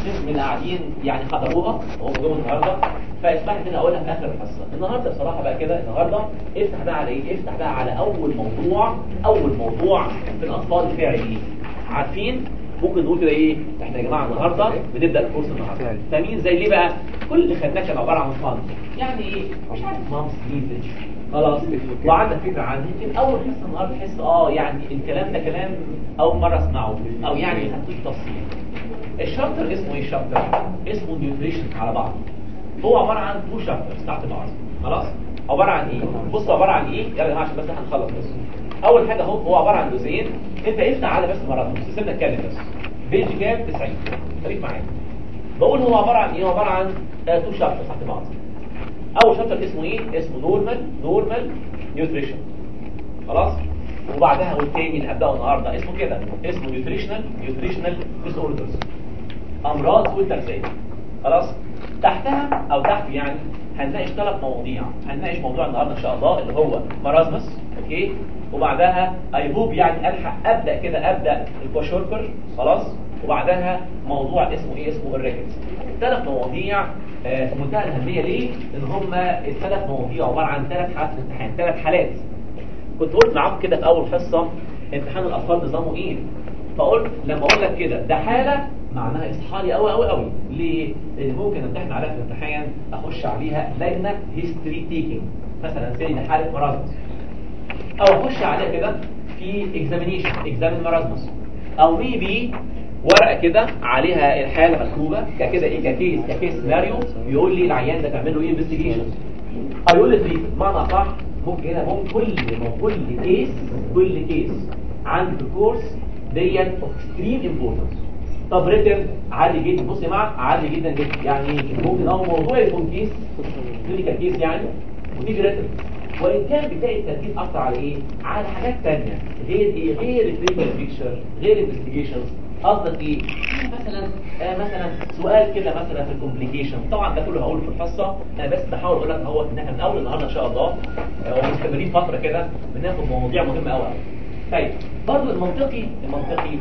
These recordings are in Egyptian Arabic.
من اللي قاعدين يعني حضروها وهم جم النهارده فاسمح لي كده اقولها في اخر الحصه النهارده بصراحه بقى كده النهارده افتح بقى على ايه افتح بقى على اول موضوع اول موضوع في الاطفال الفاعلين عارفين ممكن نقول كده ايه احنا يا جماعه النهارده بنبدا الكورس النهارده فاهمين زي ليه بقى كل اللي خدناه كان عباره عن فن يعني ايه مش عارف مامس ليفج خلاص وعندك فكره عنه يمكن اول حصه النهارده تحس اه يعني الكلام ده كلام اول مره اسمعه او يعني ما خدتوش تفصيل الشابتر اسمه ايه الشابتر اسمه نيوتريشن على بعض هو عباره عن تو شابترز تحت بعض خلاص عباره عن ايه بصوا عباره عن ايه يلا يا جماعه عشان بس هنخلص بس اول حاجه اهو هو عباره عن جزئين انت افتح على بس مرات بس سيبنا نتكلم بس بيج كام 90 خليك معايا بقول هو عباره عن ايه هو عباره عن تو شابترز تحت بعض اول شابتر اسمه ايه اسمه نورمال نورمال نيوتريشن خلاص وبعدها والتاني اللي هبداه النهارده اسمه كده اسمه نيوتريشنال نيوتريشنال ديس اوردرز امراض والتغذيه خلاص تحتها او تحت يعني هنناقش ثلاث مواضيع هنناقش موضوع النهارده ان شاء الله اللي هو مرازمس اوكي وبعدها اي هوب يعني الحق ابدا كده ابدا الكوشوركر خلاص وبعدها موضوع اسمه ايه اسمه الريكتس ثلاث مواضيع آه، في منتهى الاهميه ليه ان هم الثلاث مواضيع عباره عن ثلاث حالات امتحان ثلاث حالات كنت قلت معاكم كده في اول حصه امتحان الاطفال نظامه ايه فقلت لما اقول لك كده ده حاله معناها اصحالي قوي قوي قوي ليه لان ممكن امتحن عليها في الامتحان اخش عليها لجنه هيستوري تيكينج مثلا زي ده حاله مرازمس او اخش عليها كده في اكزامينيشن اكزامين مرازمس او ميبي ورقه كده عليها الحاله مكتوبه ككده ايه ككيس ككيس سيناريو يقول لي العيان ده تعمل له ايه انفستيجيشن او يقول لي تريت بمعنى صح ممكن هنا ممكن كل كل كيس كل كيس عندي في الكورس ديت اوف اكستريم امبورتنس طب ريتم عالي جدا بص يا جماعه عالي جدا جدا يعني ممكن اول موضوع يكون كيس كلينيكال كيس يعني وتيجي ريتم وان كان بتلاقي التركيز اكتر على ايه على حاجات ثانيه غير ايه غير الكلينيكال بيكتشر غير انفستيجيشنز قصدك ايه مثلا آه مثلا سؤال كده مثلا في الكومبليكيشن طبعا ده كله هقوله في الحصه انا بس بحاول اقول لك اهو ان احنا من اول النهارده ان شاء الله آه، ومستمرين فتره كده بناخد مواضيع مهمه قوي طيب برضه المنطقي المنطقي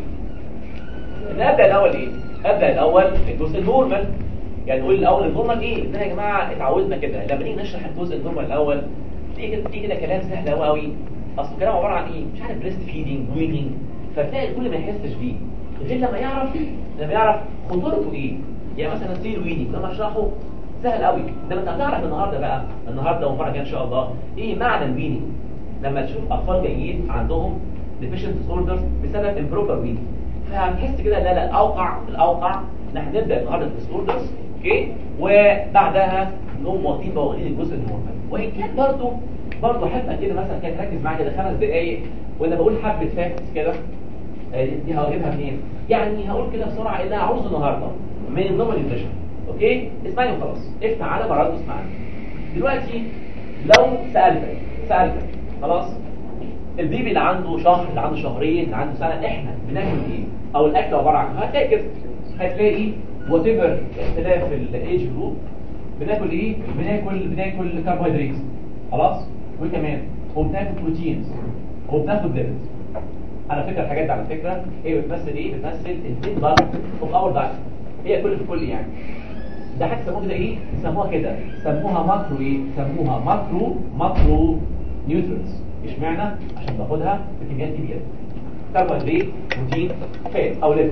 ان ابدا الاول ايه ابدا الاول الجزء النورمال يعني نقول الاول النورمال ايه ان يا جماعه اتعودنا كده لما نيجي نشرح الجزء النورمال الاول تيجي كده تيجي كده كلام سهل قوي قوي اصل الكلام عباره عن ايه مش عارف بريست فيدنج ويننج فتلاقي الكل ما يحسش بيه غير لما يعرف لما يعرف خطورته ايه يعني مثلا سيل ويننج لما اشرحه سهل قوي انما انت هتعرف النهارده بقى النهارده والمره الجايه ان شاء الله ايه معنى الويننج لما تشوف اطفال جايين عندهم deficient disorders بسبب improper weaning فهتحس كده لا لا الاوقع الاوقع نحن نبدا النهارده الديسوردرز اوكي وبعدها نقوم واخدين بواخدين الجزء النورمال وان كان برضه برضه احب كده مثلا كده ركز معايا كده خمس دقائق وانا بقول حبه فاكتس كده آه، دي هجيبها منين؟ يعني هقول كده بسرعه اللي هعوزه النهارده من النورمال نيوتريشن اوكي؟ اسمعني وخلاص افتح على مرات واسمعني دلوقتي لو سالتك سالتك خلاص البيبي اللي عنده شهر اللي عنده شهرين اللي عنده سنه احنا بناكل ايه او الاكل عباره عن هتلاقي كده هتلاقي وات ايفر اختلاف الايج جروب بناكل ايه بناكل بناكل كربوهيدرات خلاص وكمان وبناكل بروتينز وبناخد ليبيدز على فكره الحاجات دي على فكره هي بتمثل ايه بتمثل البيت بارت اوف اور دايت هي كل في كل يعني ده حاجه سموها كده ايه سموها كده سموها ماكرو ايه سموها ماكرو ماكرو نيوترينز اشمعنى عشان باخدها بكميات كبيره كربوهيدرات بروتين فات او ليبيد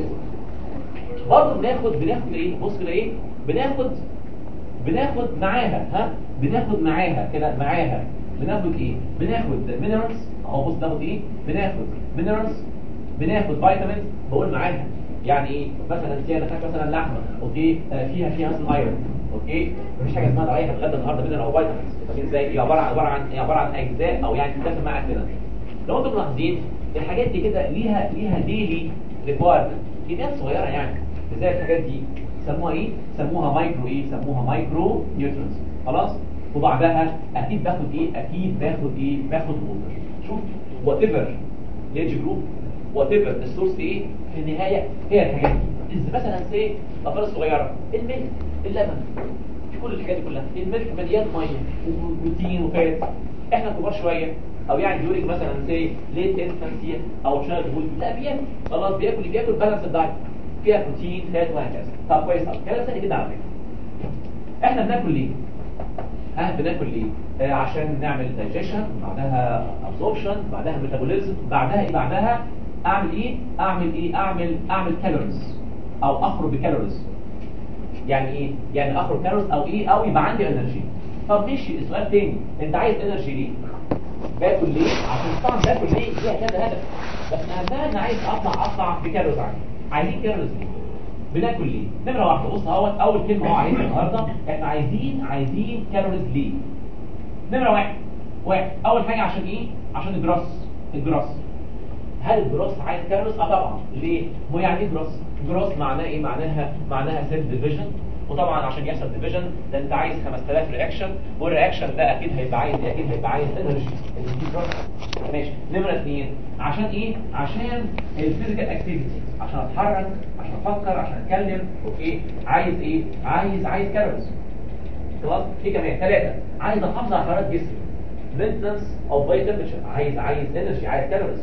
برضه بناخد بناخد ايه بص كده ايه بناخد بناخد معاها ها بناخد معاها كده معاها بناخد ايه بناخد مينرالز اهو بص بناخد ايه بناخد مينرالز بناخد فيتامينز بقول معاها يعني ايه مثلا سي انا خدت مثلا لحمه اوكي آه فيها فيها مثلا ايرون اوكي مفيش حاجه اسمها رايحه الغدا النهارده مينرال او فيتامينز فاهمين ازاي هي عباره عن عباره عن هي عباره عن اجزاء او يعني تتفق معاك كده لو انتم ملاحظين الحاجات دي كده ليها ليها ديلي ريكوايرمنت كميات صغيره يعني ازاي الحاجات دي سموها ايه سموها مايكرو ايه سموها مايكرو نيوترونز خلاص وبعدها اكيد باخد ايه اكيد باخد ايه باخد ووتر شوف وات ايفر ايج جروب وات ايفر السورس ايه في النهايه هي الحاجات دي إز مثلا سي الاطفال الصغيره الملك اللبن في كل الحاجات دي كلها الملك مليان ميه وبروتين وفات احنا كبار شويه او يعني بيقول لك مثلا سي ليت انفانسي او شايلد هود لا بياكل خلاص بياكل بياكل بالانس دايت فيها بروتين فات وهكذا طب كويس قوي كلام سهل جدا على فكره احنا بناكل ليه ها بناكل ليه آه عشان نعمل دايجيشن بعدها ابسوربشن بعدها ميتابوليزم بعدها ايه بعدها اعمل ايه اعمل ايه اعمل اعمل كالوريز او اخرج بكالوريز يعني ايه يعني اخرج كالوريز او ايه او يبقى عندي انرجي طب ماشي السؤال تاني انت عايز انرجي ليه باكل ليه عشان طبعا باكل ليه ليها كذا هدف بس اهمها ان عايز اطلع اطلع بكالوريز عندي عايزين كالوريز ليه بناكل ليه نمره واحده بص اهوت اول كلمه هو عايزها النهارده احنا عايزين عايزين كالوريز ليه نمره واحد واحد اول حاجه عشان ايه عشان الجراس الجراس هل الجراس عايز كالوريز اه طبعا ليه هو يعني ايه جراس جراس معناه ايه معناها معناها سيل ديفيجن وطبعا عشان يحصل ديفيجن ده انت عايز 5000 رياكشن والرياكشن ده اكيد هيبقى عايز اكيد هيبقى عايز انرجي ماشي نمره اثنين عشان ايه عشان الفيزيكال اكتيفيتي عشان اتحرك عشان افكر عشان اتكلم اوكي عايز ايه عايز عايز كالوريز خلاص في كمان ثلاثه عايز احافظ على حراره جسمي مينتنس اوف باي تمبرتشر عايز عايز انرجي عايز كالوريز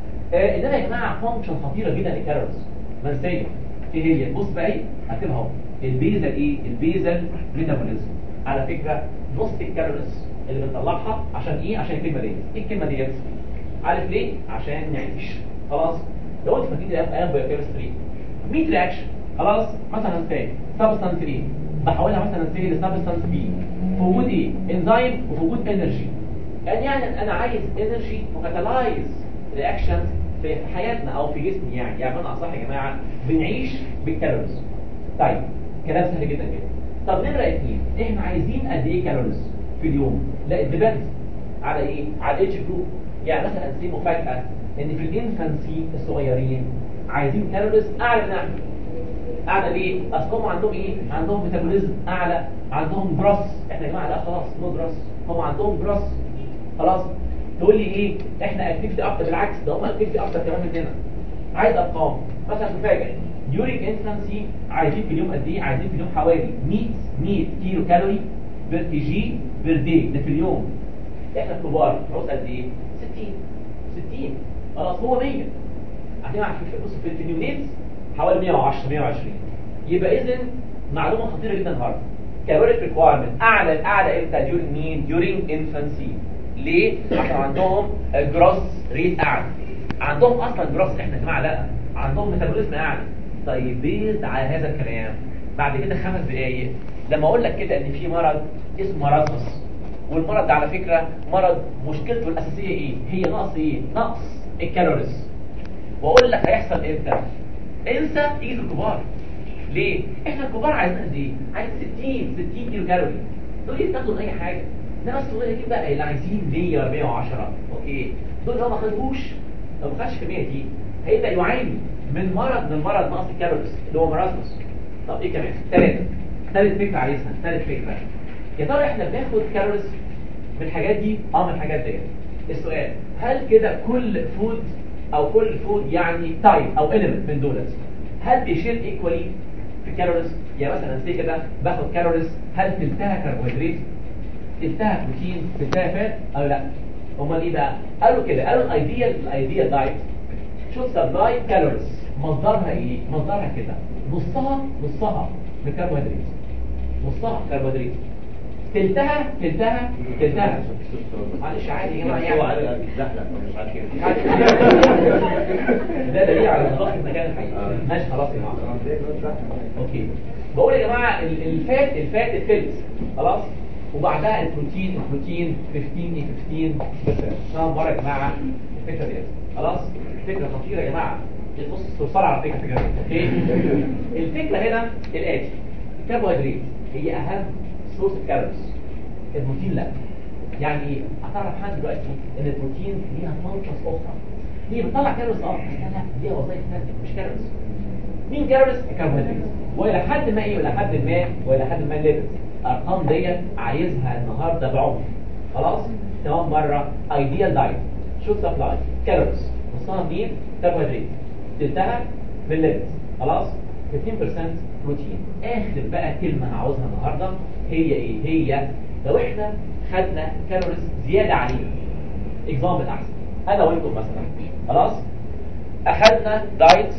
آه انما يا جماعه فانكشن خطيره جدا للكالوريز منسيه ايه هي بص بقى ايه هكتبها اهو البيزل ايه البيزل ميتابوليزم على فكره نص الكالوريز اللي بنطلعها عشان ايه عشان الكلمه ديت ايه الكلمه ديت عارف ليه عشان نعيش خلاص لو انت فاكرين ايام بايوكيمستري 100 رياكشن خلاص مثلا سي سبستانس ايه بحولها مثلا سي لسبستانس بي في وجود ايه انزيم وفي وجود انرجي يعني يعني انا عايز انرجي وكاتالايز رياكشنز في حياتنا او في جسمي يعني يعني بمعنى اصح يا جماعه بنعيش بالكالوريز طيب كلام سهل جدا جدا طب نمره اثنين احنا عايزين قد ايه كالوريز في اليوم لا ديبند على ايه على الاتش جروب يعني مثلا نسيب مفاجاه ان في الانفانسي الصغيرين عايزين كالوريز اعلى من احنا اعلى ليه اصل هم عندهم ايه عندهم ميتابوليزم اعلى عندهم جراس احنا يا جماعه لا خلاص نو جراس هم عندهم جراس خلاص تقول لي ايه احنا اكتيفيتي اكتر بالعكس ده هم اكتيفيتي اكتر كمان مننا عايز ارقام مثلا مفاجئ during infancy عايزين في اليوم قد ايه عايزين في اليوم حوالي 100 100 كيلو كالوري بير كي جي بير داي ده في اليوم احنا الكبار عاوز قد ايه 60 60 خلاص هو 100 عشان عارفين بص في النيونيتس حوالي 110 120 يبقى اذا معلومه خطيره جدا النهارده كالوريك ريكوايرمنت اعلى اعلى امتى during مين during infancy ليه عشان عندهم جروس ريت اعلى عندهم اصلا جروس احنا يا جماعه لا عندهم ميتابوليزم اعلى طيب بيزد على هذا الكلام بعد كده خمس دقايق لما اقول لك كده ان في مرض اسمه مرضمس والمرض ده على فكره مرض مشكلته الاساسيه ايه هي نقص ايه نقص الكالوريز واقول لك هيحصل امتى انسى تيجي في الكبار ليه احنا الكبار عايزين قد ايه عايز 60 60 كيلو كالوري دول يتاخدوا اي حاجه انما الصغيرين بقى اللي عايزين 100 410 اوكي دول لو ما خدوش لو ما خدش كميه دي هيبقى يعاني من مرض من مرض نقص الكالوريز اللي هو مرازمس طب ايه كمان ثلاثه ثالث فكره عايزها ثالث فكره يا ترى احنا بناخد كالوريز من الحاجات دي اه من الحاجات ديت السؤال هل كده كل فود او كل فود يعني تايب او اليمنت من دولت هل بيشير ايكوالي في الكالوريز يعني مثلا زي كده باخد كالوريز هل تلتها كربوهيدرات تلتها بروتين تلتها فات او لا امال ايه بقى قالوا كده قالوا الايديال الايديال دايت شو سبلاي كالوريز مصدرها ايه مصدرها كده نصها نصها من كربوهيدرات نصها كربوهيدرات تلتها تلتها تلتها معلش عادي يا جماعه يعني ده دليل على نظافه المكان الحقيقي ماشي خلاص يا جماعه اوكي بقول يا جماعه ال- الفات الفات الفلت خلاص وبعدها البروتين البروتين 15 15 طبعا بره يا جماعه الفكره ديت خلاص فكره خطيره يا جماعه بص توصل على فكره فكره اوكي الفكره هنا الاتي الكربوهيدرات هي اهم سورس الكالوريز البروتين لا يعني ايه هتعرف حد دلوقتي ان البروتين ليها فانكشنز اخرى هي بتطلع كالوريز اه بس لا ليها وظائف ثانيه مش كالوريز مين كالوريز الكربوهيدرات والى حد ما ايه والى حد ما والى حد ما ليبيدز الارقام ديت عايزها النهارده بعمق خلاص تمام مره ايديال دايت شو سبلاي كالوريز نصها مين كربوهيدرات تلتها من ليبيدز خلاص 15% بروتين اخر بقى كلمه انا عاوزها النهارده هي ايه هي لو احنا خدنا كالوريز زياده علينا اكزامبل احسن انا وانتم مثلا خلاص اخدنا دايت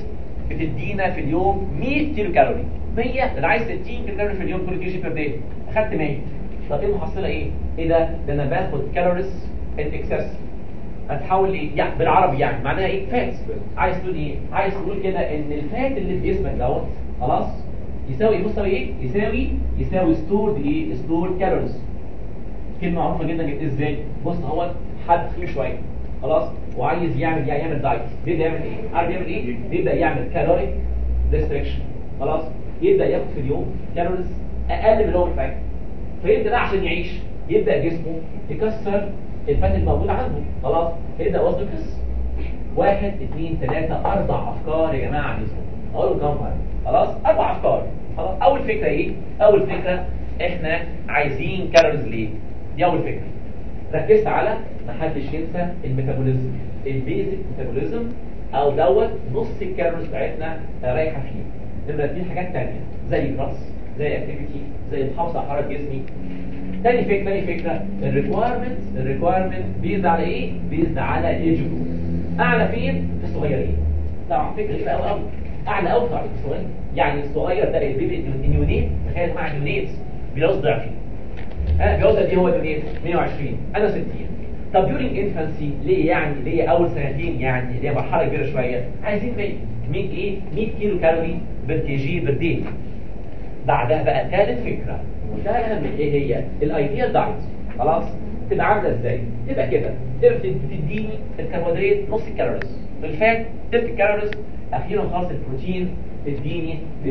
بتدينا في اليوم 100 كيلو كالوري 100 انا عايز 60 كيلو كالوري في اليوم كل كيلو بير داي اخدت 100 طب ايه المحصله ايه ايه ده ده انا باخد كالوريز ان اكسس هتحول لايه يعني بالعربي يعني معناها ايه فات عايز تقول ايه عايز تقول كده ان الفات اللي في جسمك دوت خلاص يساوي بص ايه يساوي يساوي ستورد ايه ستورد كالوريز كلمه معروفه جدا جدا ازاي بص هو حد فيه شويه خلاص وعايز يعمل يعني يعمل دايت بيبدا يعمل ايه عارف يعمل ايه بيبدا يعمل كالوري ريستريكشن خلاص يبدا ياخد في اليوم كالوريز اقل من اللي هو محتاجها فيبدا ده عشان يعيش يبدا جسمه يكسر الفات الموجود عنده خلاص يبدا وزنه يخس واحد اثنين ثلاثة أربع أفكار يا جماعة عن جسمه أقول كم مرة خلاص أربع أفكار خلاص أول فكرة إيه؟ أول فكرة إحنا عايزين كالوريز ليه؟ دي أول فكرة ركزت على محدش ينسى الميتابوليزم البيزك ميتابوليزم او دوت نص الكالوريز بتاعتنا رايحه فيه نمره اتنين حاجات تانية زي جراس زي اكتيفيتي زي المحافظه على حركه جسمي تاني فكره تاني فكره الريكوايرمنت الريكوايرمنت بيزد على ايه؟ بيزد على ايج اعلى فين؟ في الصغيرين طبعا فكره كبيره قوي قوي اعلى قوي في الصغيرين يعني الصغير ده البيبي النيونيت تخيل يا جماعه النيونيت بيلوز ضعفي انا بيوزن دي هو النيونيت 120 انا 60 طب ديورنج انفانسي ليه يعني ليه اول سنتين يعني اللي هي مرحله كبيره شويه عايزين 100 100 ايه 100 كيلو كالوري بير كي جي بير دي بعدها بقى ثالث فكره وده اهم ايه هي الايديال دايت خلاص تبقى عامله ازاي تبقى كده تبقى تديني الكربوهيدرات نص الكالوريز الفات تلت الكالوريز اخيرا خالص البروتين تديني 15%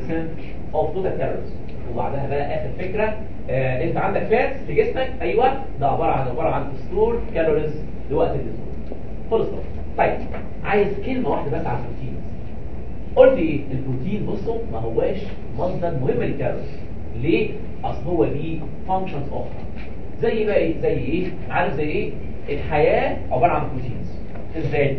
اوف توتال كالوريز وبعدها بقى اخر فكره آه انت عندك فات في جسمك ايوه ده عباره عن عباره عن ستور كالوريز لوقت الاسبوع فول ستوب طيب عايز كلمه واحده بس على البروتين قلت ايه البروتين بصوا ما هواش مصدر مهم للكالوريز ليه اصل هو ليه فانكشنز اخرى زي بقى ايه زي ايه عارف زي ايه الحياه عباره عن بروتينز ازاي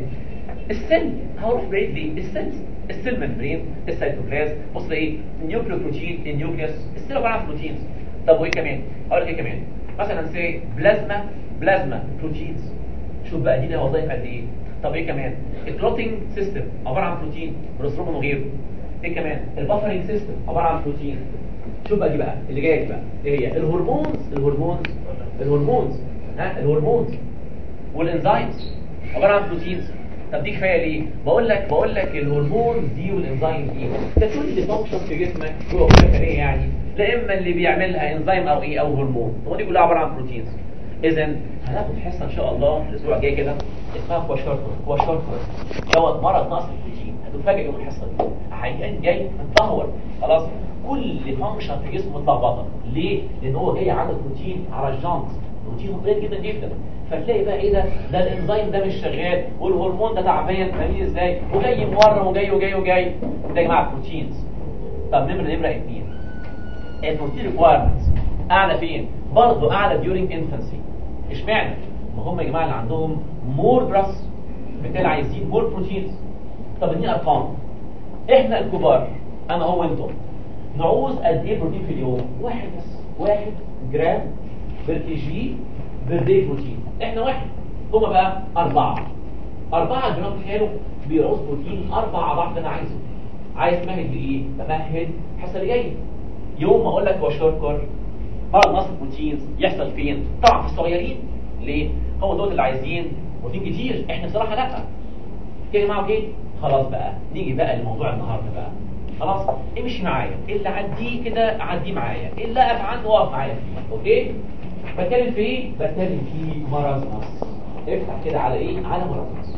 السيل هروح بعيد ليه السيل السيل ممبرين السيتوبلازم بص ايه النيوكليو بروتين النيوكليوس السيل عباره عن بروتينز طب وايه كمان اقول لك ايه كمان مثلا سي بلازما بلازما بروتينز شوف بقى دي لها وظائف قد ايه طب ايه كمان الكلوتنج سيستم عباره عن بروتين بروستروم وغيره ايه كمان البفرنج سيستم عباره عن بروتين شوف بقى دي بقى اللي جايه دي بقى ايه هي الهرمونز الهرمونز الهرمونز ها الهرمونز والانزيمز عباره عن بروتينز طب دي كفايه ليه بقول لك بقول لك الهرمونز دي والانزيم دي ده كل فانكشن في جسمك جوه الخليه يعني لا اما اللي بيعملها انزيم او ايه او هرمون هو دي كلها عباره عن بروتينز اذا هناخد حصه ان شاء الله الاسبوع الجاي كده اسمها كواشاركر كواشاركر دوت مرض نقص البروتين هتفاجئ يوم الحصه دي عيان جاي متدهور خلاص كل فانكشن في جسمه متلخبطه ليه لان هو جاي عنده بروتين على الجانت بروتين قليل جدا جدا فتلاقي بقى ايه ده ده الانزيم ده مش شغال والهرمون ده تعبان فاهمين ازاي وجاي مورم وجاي وجاي وجاي ده يا جماعه بروتينز طب نمره نمره اثنين البروتين ريكوايرمنتس اعلى فين برضه اعلى ديورنج انفانسي اشمعنى ما هم يا جماعه اللي عندهم مور براس بالتالي عايزين مور بروتينز طب اديني ارقام احنا الكبار انا هو انتم نعوز قد ايه بروتين في اليوم واحد بس واحد جرام بر كي جي بر دي بروتين احنا واحد هما بقى اربعه اربعه جرام كيلو بيعوز بروتين اربع اضعاف اللي انا عايزه عايز مهد بايه بمهد حصل جاي يوم ما اقول لك هو شوركر مرض نقص البروتينز يحصل فين طبعا في الصغيرين ليه هو دول اللي عايزين بروتين كتير احنا صراحه لا كده يا جماعه اوكي خلاص بقى نيجي بقى لموضوع النهارده بقى خلاص امشي معايا اللي عديه كده عديه معايا اللي اقف عنده واقف معايا فيه اوكي بتكلم في ايه بتكلم في مرازمس افتح كده على ايه على مرازمس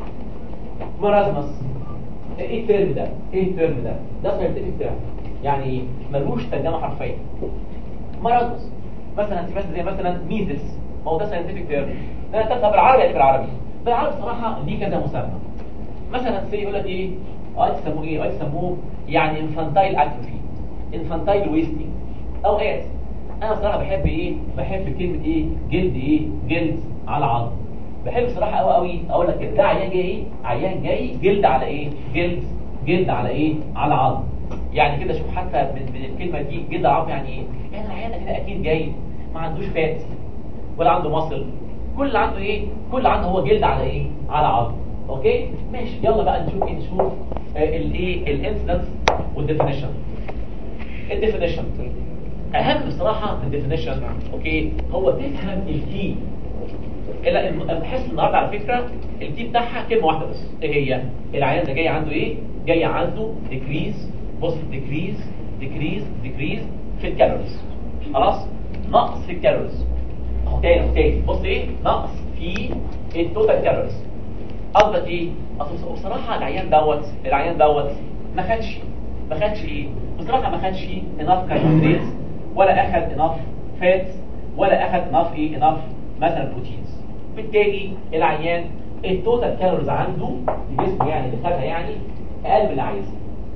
مرازمس ايه الترم ده ايه الترم ده ده ساينتفك ترم يعني ايه ملوش ترجمه حرفيه مرازمس مثلا مثلا زي مثلا ميزلز ما هو ده ساينتفك ترم ده تبقى بالعربي يعني بالعربي بالعربي صراحه ليه كذا مسمى مثلا سي يقول لك ايه اه تسموه ايه اه تسموه يعني انفانتايل اتروفي انفانتايل ويستنج اوقات انا صراحه بحب ايه بحب كلمه ايه جلد ايه جلد على عظم بحب صراحه قوي قوي اقول لك كده ده عيان جاي ايه عيان جاي جلد على ايه جلد جلد على ايه على عظم يعني كده شوف حتى من, من الكلمه دي جلد على عظم يعني ايه يعني العيان ده كده اكيد جاي ما عندوش فات ولا عنده مصل كل اللي عنده ايه كل اللي عنده هو جلد على ايه على عظم اوكي ماشي يلا بقى نشوف ايه نشوف الايه الانسيدنس والديفينيشن الديفينيشن اهم بصراحه من الديفينيشن اوكي هو تفهم الكي الا ان بحس النهارده على فكره الكي بتاعها كلمه واحده بس ايه هي العيان ده جاي عنده ايه جاي عنده ديكريز بص ديكريز ديكريز ديكريز في الكالوريز خلاص نقص في الكالوريز اهو تاني اهو تاني بص ايه نقص في التوتال كالوريز قصدك ايه اصل بصراحه العيان دوت العيان دوت ما خدش ما خدش ايه بصراحه ما خدش اناف كاربوهيدرات ولا اخد اناف فات ولا اخد اناف ايه اناف مثلا بروتينز بالتالي العيان التوتال كالوريز عنده في جسمه يعني اللي خدها يعني اقل من اللي عايزها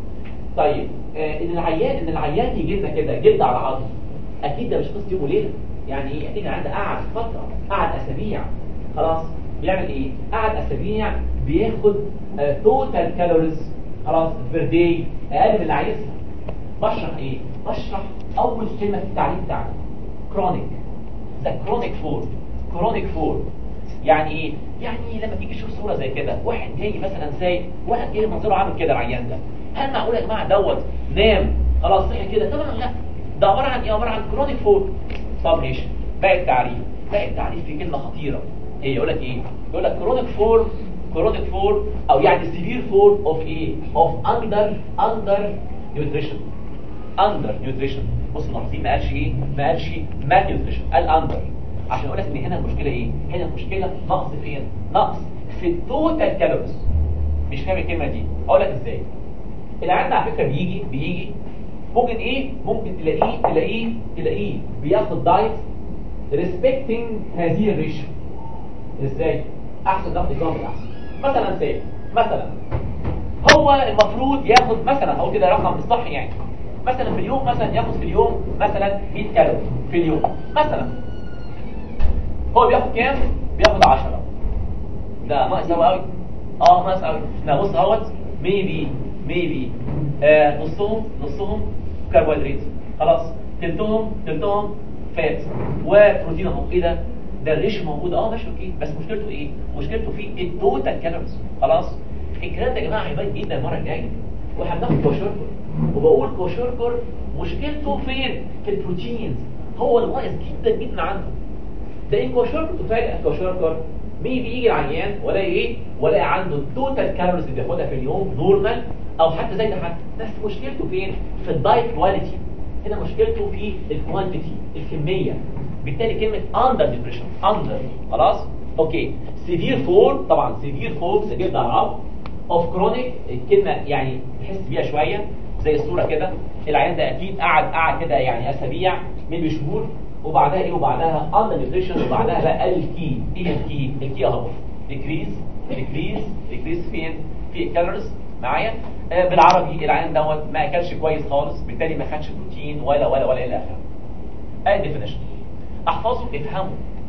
طيب آه ان العيان ان العيان يجي لنا كده جلد على عظم اكيد ده مش قصه يوم وليله يعني ايه اكيد العيان ده قعد فتره قعد اسابيع خلاص بيعمل ايه قعد اسابيع بياخد توتال كالوريز خلاص بير داي اقل من اللي عايزها بشرح ايه بشرح اول كلمه في التعريف بتاعنا كرونيك ذا كرونيك فور كرونيك فور يعني ايه يعني لما تيجي تشوف صوره زي كده واحد جاي مثلا زي واحد جاي منظره عامل كده العيان ده هل معقول يا جماعه دوت نام خلاص صحي كده طبعا لا ده عباره عن ايه عباره عن كرونيك فور طب ماشي باقي التعريف باقي التعريف في كلمه خطيره ايه يقول لك ايه يقول لك كرونيك فور كرونيك فور او يعني سيفير فور اوف ايه اوف اندر اندر نيوتريشن اندر نيوتريشن بص ملاحظين ما قالش ايه ما قالش ما نيوتريشن قال اندر عشان اقول لك ان هنا المشكله ايه هنا المشكله نقص فين نقص في التوتال كالوريز مش فاهم الكلمه دي اقول لك ازاي العيان على فكره بيجي بيجي ممكن ايه ممكن تلاقيه تلاقيه تلاقيه بياخد دايت ريسبكتنج هذه الريشيو ازاي احسن ضغط اكزامبل احسن مثلا سي مثلا هو المفروض ياخد مثلا هقول كده رقم صح يعني مثلا في اليوم مثلا ياخد في اليوم مثلا 100 كالوري في اليوم مثلا هو بياخد كام بياخد 10 ده ناقص قوي قوي اه ناقص قوي لا بص اهوت ميبي ميبي آه نصهم نصهم كربوهيدرات خلاص تلتهم تلتهم فات وبروتين اهو ايه ده ده الريش موجود اه ماشي اوكي بس مشكلته ايه مشكلته في التوتال كالوريز خلاص الكلام ده يا جماعه هيبان جدا المره الجايه وهناخد كوشوركر وبقول كوشوركر مشكلته فين في البروتينز هو اللي ناقص جدا جدا عنده ده ان كوشوركر تفاجئ كوشوركر مين بيجي العيان ولا ايه ولا عنده التوتال كالوريز اللي بياخدها في اليوم نورمال او حتى زي ده حتى بس مشكلته فين في الدايت كواليتي هنا مشكلته في الكوانتيتي الكميه بالتالي كلمة under depression under خلاص اوكي severe فور طبعا severe فور سجلت على العظم of chronic الكلمة يعني تحس بيها شوية زي الصورة كده العيان ده اكيد قعد قعد كده يعني اسابيع من شهور وبعدها ايه وبعدها under depression وبعدها بقى الكي ايه الكي الكي اهو decrease decrease decrease فين في الكالوريز معايا آه بالعربي العيان دوت ما اكلش كويس خالص بالتالي ما خدش بروتين ولا ولا ولا الى اخره ادي ديفينيشن احفظه افهمه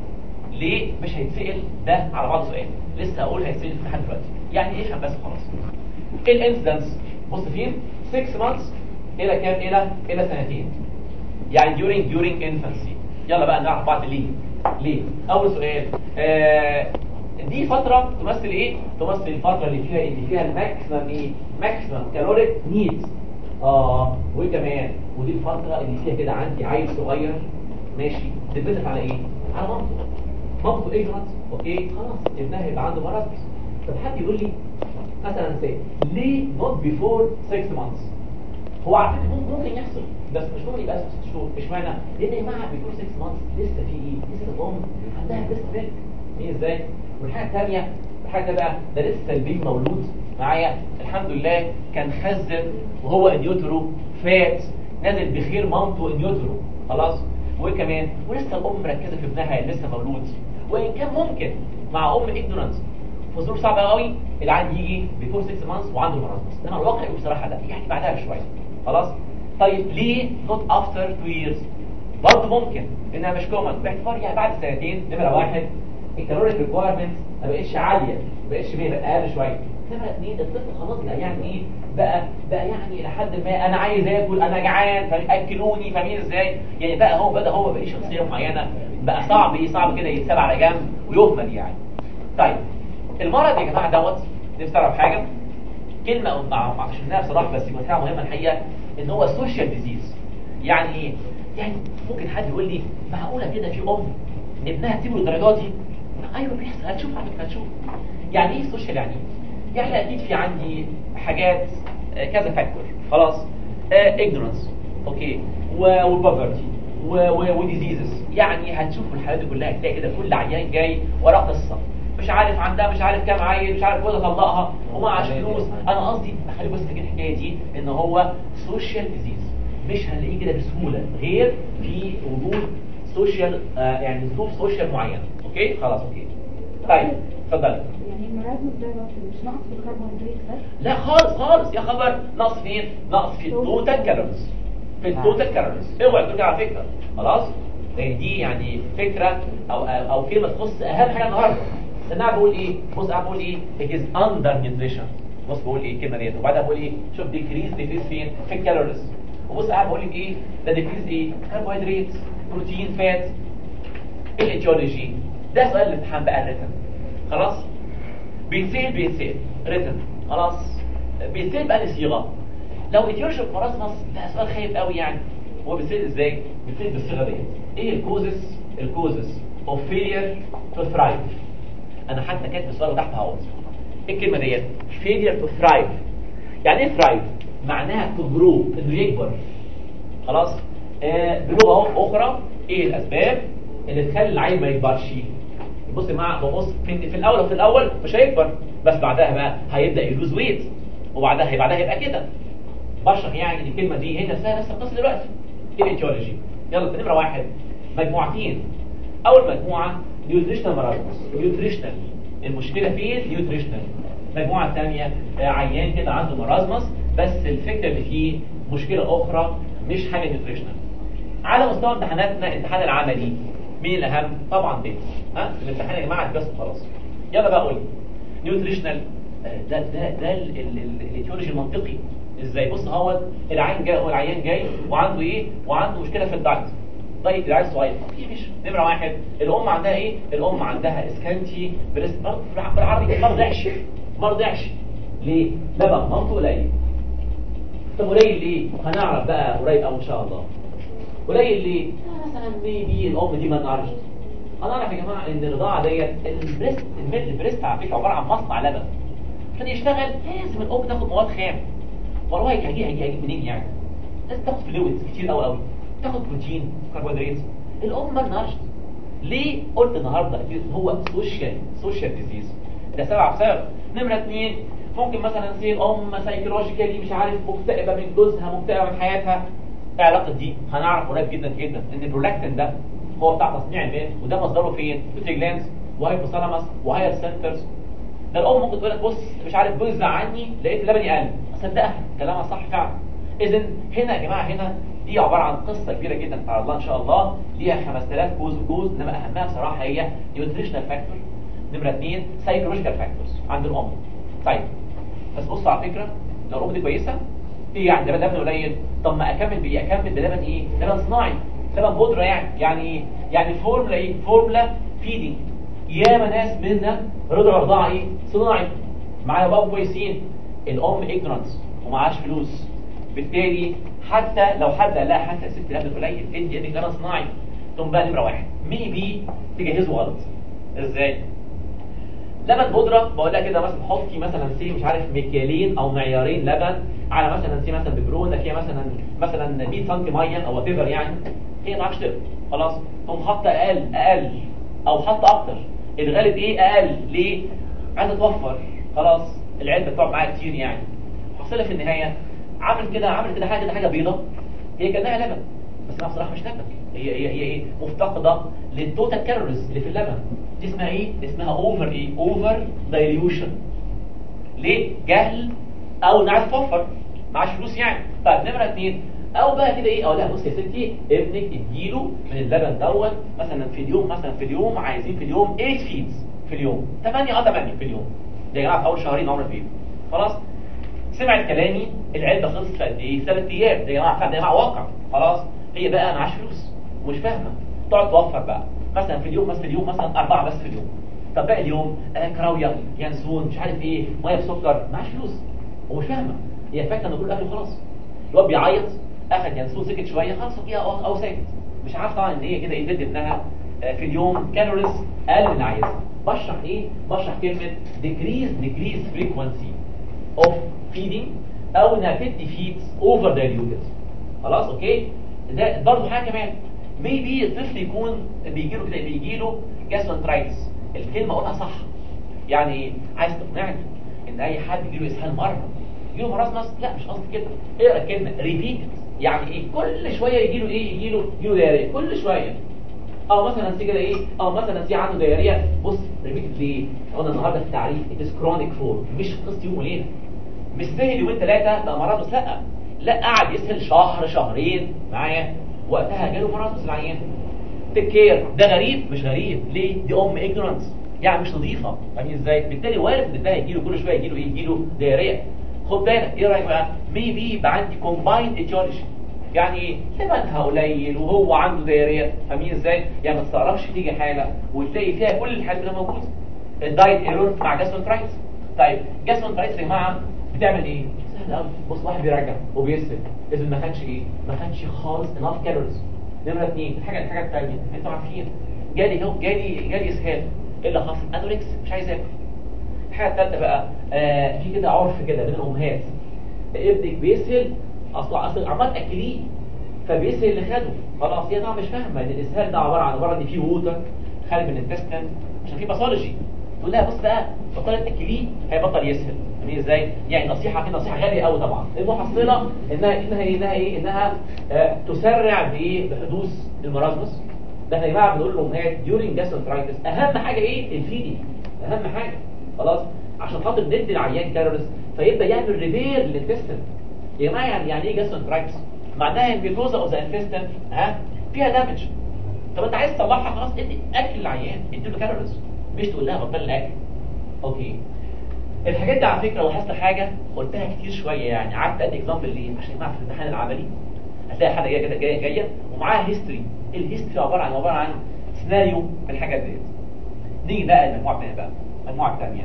ليه مش هيتسأل ده على بعض سؤال لسه هقول هيتسأل في لحد دلوقتي يعني افهم بس خلاص الانسيدنس بص فين 6 months الى كام الى الى سنتين يعني during during infancy يلا بقى نعرف بعض ليه ليه اول سؤال آه دي فترة تمثل ايه تمثل الفترة اللي فيها اللي فيها الماكسيمم ايه ماكسيمم كالوريك نيدز اه وكمان ودي الفترة اللي فيها كده عندي عيل صغير ماشي تتبسط على ايه على مامته مامته ايه مرض اوكي خلاص ابنها يبقى عنده مرض طب حد يقول لي مثلا سي ليه نوت بيفور 6 مانثs هو على فكره ممكن يحصل بس مش ممكن يبقى 6 شهور اشمعنى لان يا جماعه بيفور 6 مانثs لسه في ايه لسه الام عندها لسه ميلك ايه ازاي والحاجه الثانيه الحاجه بقى ده لسه البيبي مولود معايا الحمد لله كان خزن وهو انيوترو فات نازل بخير مامته انيوترو خلاص وكمان ولسه الام مركزه في ابنها لسه مولود وان كان ممكن مع ام ignorance في ظروف صعبه قوي العيل يجي بيفور 6 مانثs وعنده مرض بس انا الواقع بصراحه ده يعني بعدها بشويه خلاص طيب ليه نوت افتر 2 years برضه ممكن انها مش كومن باعتبار يعني بعد سنتين نمره واحد الكالوريك ريكوايرمنت ما بقتش عاليه ما بقتش 100 بقى اقل شويه نمره اثنين الطفل خلاص بقى يعني ايه بقى بقى يعني الى حد ما انا عايز اكل انا جعان فاكلوني فاهمين ازاي يعني بقى هو بدا هو بقى شخصيه معينه بقى صعب ايه صعب كده يتساب على جنب ويهمل يعني طيب المرض يا جماعه دوت نفسي اعرف حاجه كلمه ما ما عشناها بصراحه بس كلمه مهمه الحقيقه ان هو سوشيال ديزيز يعني ايه يعني ممكن حد يقول لي معقوله كده في ام ابنها تسيبه الدرجات دي ايوه بيحصل هتشوف على فكره هتشوف يعني ايه سوشيال يعني ايه يعني اكيد في عندي حاجات آه، كذا فاكتور خلاص اجنورنس اوكي وبوفرتي وديزيزز يعني هتشوف الحالات دي كلها هتلاقي كده كل عيان جاي وراه قصه مش عارف عندها مش عارف كام عيل مش عارف ولا طلقها ومعهاش فلوس انا قصدي خلي بس فاكر الحكايه دي ان هو سوشيال ديزيز مش هنلاقيه كده بسهوله غير في وجود سوشيال آه يعني ظروف سوشيال معينه اوكي خلاص اوكي طيب اتفضلي يعني المرازم ده مش ناقص في الكربوهيدرات بس لا خالص خالص يا خبر نقص فين نقص في التوتال كالوريز في التوتال كالوريز اوعى تقولي على فكره خلاص لان دي يعني فكره او او أو كلمه تخص اهم حاجه النهارده لان انا بقول ايه بص انا بقول ايه it is under nutrition بص بقول ايه الكلمه ديت وبعدها بقول ايه شوف ديكريز ديكريز فين في الكالوريز وبص قاعد بقول لك ايه ده ديكريز ايه كربوهيدرات بروتين فات الايتيولوجي ده سؤال الامتحان بقى الريتم خلاص بيتسال بيتسال ريتم خلاص بيتسال بقى صيغه لو ايتيولوجي مراسمس ده سؤال خايف قوي يعني هو بيتسال ازاي بيتسال بالصيغه ديت ايه الكوزس الكوزس اوف فيلير تو ثرايف انا حتى كاتب السؤال تحت اهوت ايه الكلمه ديت فيلير تو ثرايف يعني ايه ثرايف معناها تو جرو انه يكبر خلاص آه بلغه اخرى ايه الاسباب اللي تخلي العيل ما يكبرش بص يا جماعه ببص في, في الاول وفي الاول مش هيكبر بس بعدها بقى هيبدا يلوز ويت وبعدها بعدها يبقى كده بشرح يعني الكلمه دي هي نفسها نفس القصه دلوقتي ايه الايتيولوجي يلا نمره واحد مجموعتين اول مجموعه نيوتريشنال مرض نيوتريشنال المشكله فين نيوتريشنال المجموعه الثانيه عيان كده عنده مرازمس بس الفكره اللي فيه مشكله اخرى مش حاجه نيوتريشنال على مستوى امتحاناتنا الامتحان العملي مين الاهم طبعا بيت ها الامتحان يا جماعه بس خلاص يلا بقى قول نيوتريشنال ده ده ده ال- ال- ال- الايتيولوجي المنطقي ازاي بص هو العين جاي هو العيان جاي وعنده ايه وعنده مشكله في الدايت دايت العيال الصغير في مش نمره واحد الام عندها ايه الام عندها اسكانتي بريست مرض بالعربي ما رضعش ما رضعش ليه لبن مامته قليل طب قليل ليه هنعرف بقى قريب او ان شاء الله قليل ليه آه مثلا ميبي الام دي ما نعرفش هنعرف يا جماعه ان الرضاعه ديت البريست الميل البريست على فكره عباره عن مصنع لبن عشان يشتغل لازم الام تاخد مواد خام والله هيجي هيجي هيجي منين يعني لازم تاخد فلويدز كتير قوي قوي تاخد بروتين كربوهيدرات الام ما نعرفش ليه قلت النهارده هو سوشيال سوشيال ديزيز ده سبب سبب نمره اثنين ممكن مثلا سي الام سايكولوجيكالي مش عارف مكتئبه من جوزها مكتئبه من حياتها ايه العلاقه دي هنعرف قريب جدا جدا ان البرولاكتين ده هو بتاع تصنيع البيض وده مصدره فين بيوتري جلاندز وهايبوثالاموس وهاير سنترز ده الام ممكن تقول لك بص مش عارف جوز عني لقيت لبني قل اصدقها كلامها صح فعلا اذا هنا يا جماعه هنا دي عباره عن قصه كبيره جدا على الله ان شاء الله ليها 5000 كوز وكوز انما اهمها بصراحه هي نيوتريشنال فاكتور نمره اثنين سايكولوجيكال فاكتورز عند الام طيب بس بص على فكره لو الام دي كويسه ايه يعني ده لبن قليل طب ما اكمل بايه اكمل بلبن ايه لبن صناعي لبن بودره يعني يعني ايه يعني فورمولا ايه فورمولا فيدنج ياما ناس منا رضعوا رضاعه ايه صناعي معايا بابا كويسين الام اجنرانس ومعاش فلوس بالتالي حتى لو حد قال لها حتى ست لبن قليل ادي ابنك لبن صناعي ثم بقى نمره واحد ميبي تجهزه غلط ازاي لبن بودره بقول لها كده مثلا حطي مثلا سي مش عارف مكيالين او معيارين لبن على مثلا سي مثلا ببرونه فيها مثلا مثلا 100 سم ميه او وات يعني هي ما تعرفش تقرا خلاص تقوم حاطه اقل اقل او حاطه اكتر الغالب ايه اقل ليه عايزه توفر خلاص العلبه بتقعد معاها كتير يعني حصلها في النهايه عمل كده عمل كده حاجه كده حاجه بيضه هي كانها لبن بس انا بصراحه مش لبن هي هي هي ايه مفتقده للتوتال كالوريز اللي في اللبن دي اسمها ايه اسمها اوفر ايه اوفر دايليوشن ليه جهل او ان عايز توفر معاش فلوس يعني طيب نمره اثنين او بقى كده ايه اقول لها بص يا ستي ابنك اديله من اللبن دوت مثلا في اليوم مثلا في اليوم عايزين في اليوم 8 فيدز في اليوم 8 اه 8 في اليوم ده يا جماعه في اول شهرين عمر فيه خلاص سمعت كلامي العلبه خلصت في قد ايه؟ ثلاث ايام ده يا جماعه فعلا ده يا جماعه واقع خلاص هي بقى معاش فلوس ومش فاهمه تقعد توفر بقى مثلا في اليوم مثلا في اليوم مثلا اربعه بس في اليوم طب باقي اليوم آه كراويه ينسون مش عارف ايه ميه بسكر معاش فلوس ومش فاهمه هي فاكره ان كل اكل خلاص الواد بيعيط اخد ينسون سكت شويه خلاص فيها او, أو ساكت مش عارف طبعا ان هي كده يدد ابنها آه في اليوم كالوريز اقل من اللي عايزها بشرح ايه بشرح كلمه decrease decrease frequency of feeding او انها تدي feeds over diluted خلاص اوكي ده برضه حاجه كمان ميبي الطفل يكون بيجي له كده بيجي له جاسترونترايتس الكلمه اقولها صح يعني ايه عايز تقنعني ان اي حد يجي له اسهال مره يجي له مرض لا مش قصدي كده اقرا الكلمه ريبيت يعني ايه كل شويه يجي له ايه يجي له يجي له دايريه كل شويه او مثلا سي كده ايه او مثلا سي عنده دايريه بص ريبيت ليه قلنا النهارده في التعريف اتس كرونيك فور مش قصه يوم وليله مش سهل يومين ثلاثه بقى مرض لا لا قعد يسهل شهر شهرين معايا وقتها جاله مرض العيان تيك كير ده غريب مش غريب ليه دي ام اجنورانس يعني مش نظيفه فاهمين ازاي بالتالي وارد ان ده يجي له كل شويه يجي له ايه يجي له دايريه خد بالك ايه رايك بقى ميبي يبقى عندي كومبايند ايتيولوجي يعني ايه ثمنها قليل وهو عنده دايريه فاهمين ازاي يعني ما تستغربش تيجي حاله وتلاقي فيها كل الحالات اللي موجوده الدايت ايرور مع جاسترونترايتس طيب جاسترونترايتس يا جماعه بتعمل ايه سهل قوي بص واحد بيرجع وبيسفل اذا ما خدش ايه ما خدش خالص اناف كالوريز نمره اثنين الحاجه الحاجه الثانيه انتوا عارفين جالي هو جالي جالي اسهال ايه اللي حصل انوركس مش عايز اكل الحاجه الثالثه بقى آه في كده عرف كده بين الامهات ابنك بيسهل اصل اصل عمال تاكليه فبيسهل اللي خده خلاص هي طبعا مش فاهمه ان الاسهال ده عباره عن عباره ان في ووتر خارج من الانتستين عشان في باثولوجي تقول لها بص بقى بطل تاكليه هيبطل يسهل فاهمين ازاي يعني نصيحه كده نصيحه غاليه قوي طبعا المحصله انها انها ايه انها ايه انها آه تسرع بايه بحدوث المرازمس ده احنا يا جماعه بنقول للامهات ديورنج جاسترونترايتس اهم حاجه ايه الفيدنج اهم حاجه خلاص عشان خاطر ندي العيان كالوريز فيبدا يعمل ريبير للانتستين يا جماعه يعني يعني ايه جاسترونترايتس معناها ان الجزء اوف ذا انتستين ها فيها دامج طب انت عايز تصلحها خلاص ادي اكل العيان ادي له كالوريز مش تقول لها بطل الاكل اوكي الحاجات دي على فكره لاحظت حاجه قلتها كتير شويه يعني قعدت ادي اكزامبل ليه عشان يا جماعه في الامتحان العملي هتلاقي حاجه جايه كده جايه جايه ومعاها هيستوري الهيستوري عباره عن عباره عن سيناريو من الحاجات ديت نيجي بقى المجموعه الثانيه بقى المجموعه الثانيه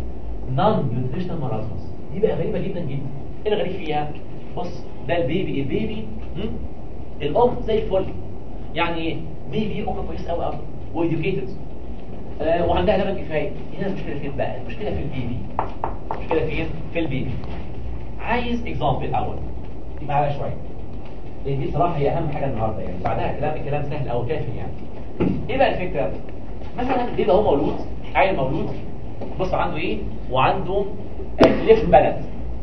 نون نيوتريشنال مارازمس دي بقى غريبه جدا جدا ايه الغريب فيها بص ده البيبي البيبي هم؟ الام زي الفل يعني ايه بيبي ام كويس قوي قوي وإديوكيتد آه وعندها لبن كفايه هنا المشكله فين بقى المشكله في البيبي المشكله فين في البيبي عايز اكزامبل الاول دي معايا شويه لان دي صراحه هي اهم حاجه النهارده يعني بعدها كلام الكلام سهل او كافي يعني ايه بقى الفكره مثلا بيبقى هو مولود عيل مولود بص عنده ايه وعنده ليف بلد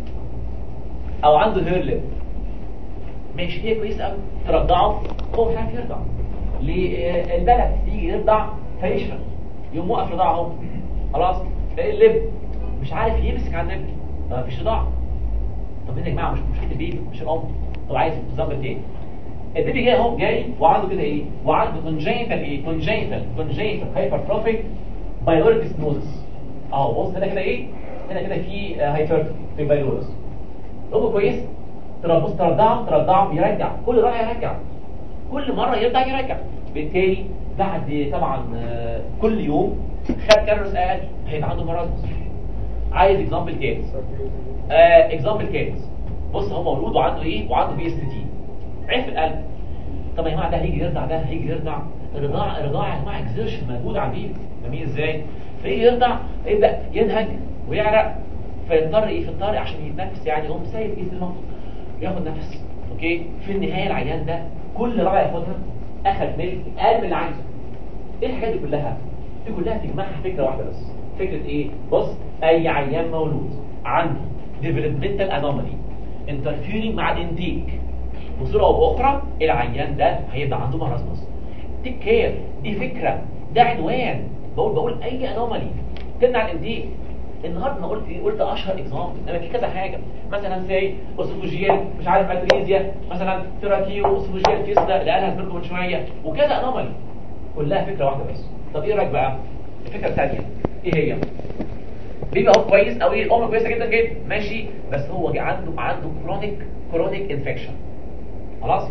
او عنده هيرلب ماشي هي كويس قوي ترضعه هو مش عارف يرضع للبلد يجي يرضع فيشرب يقوم موقف رضاعه اهو خلاص تلاقي اللب مش عارف يمسك على اللب ما فيش رضاعه طب هنا يا جماعه مش مشكله البيبي مش الام طب عايز تظبط ايه البيبي جاي اهو جاي وعنده كده ايه وعنده congenital ايه congenital congenital hypertrophic biotic stenosis اهو بص هنا كده ايه هنا كده في هايبرتروفي في البايلورس لو كويس تربص ترضعه ترضعه يرجع كل رأي يرجع كل مرة يرجع يرجع بالتالي بعد طبعا كل يوم خد كالوريز اقل هيبقى عنده مرض عايز اكزامبل كامل اكزامبل كامل بص هو مولود وعنده ايه وعنده بي اس تي عرف القلب طب يا جماعه ده هيجي يرضع ده هيجي يرضع الرضاعه الرضاعه يا جماعه اكزيرشن مجهود على البيبي جميل ازاي فيجي يرضع يبدا ينهج ويعرق فيضطر ايه في الطارئ عشان يتنفس يعني يقوم سايب ايه الموت ياخد نفس اوكي في النهايه العيان ده كل رضاعه ياخدها اخذ ملك اقل من اللي عايزه ايه الحاجات دي كلها دي كلها تجمعها فكره واحده بس فكره ايه بص اي عيان مولود عنده developmental anomaly interfering مع الانتيك بصوره او باخرى العيان ده هيبقى عنده مرض تيك كير دي فكره ده عنوان بقول بقول اي انومالي تمنع الانتيك النهارده انا قلت ايه قلت اشهر اكزامبل انما في كذا حاجه مثلا زي اسوفوجيال مش عارف اتريزيا مثلا تراكيو اسوفوجيال فيستا اللي قالها زميلكم من شويه وكذا انومالي كلها فكره واحده بس طب ايه رايك بقى الفكره الثانيه ايه هي بيبقى هو كويس او ايه الام كويسه جدا جدا ماشي بس هو عنده عنده كرونيك كرونيك انفكشن خلاص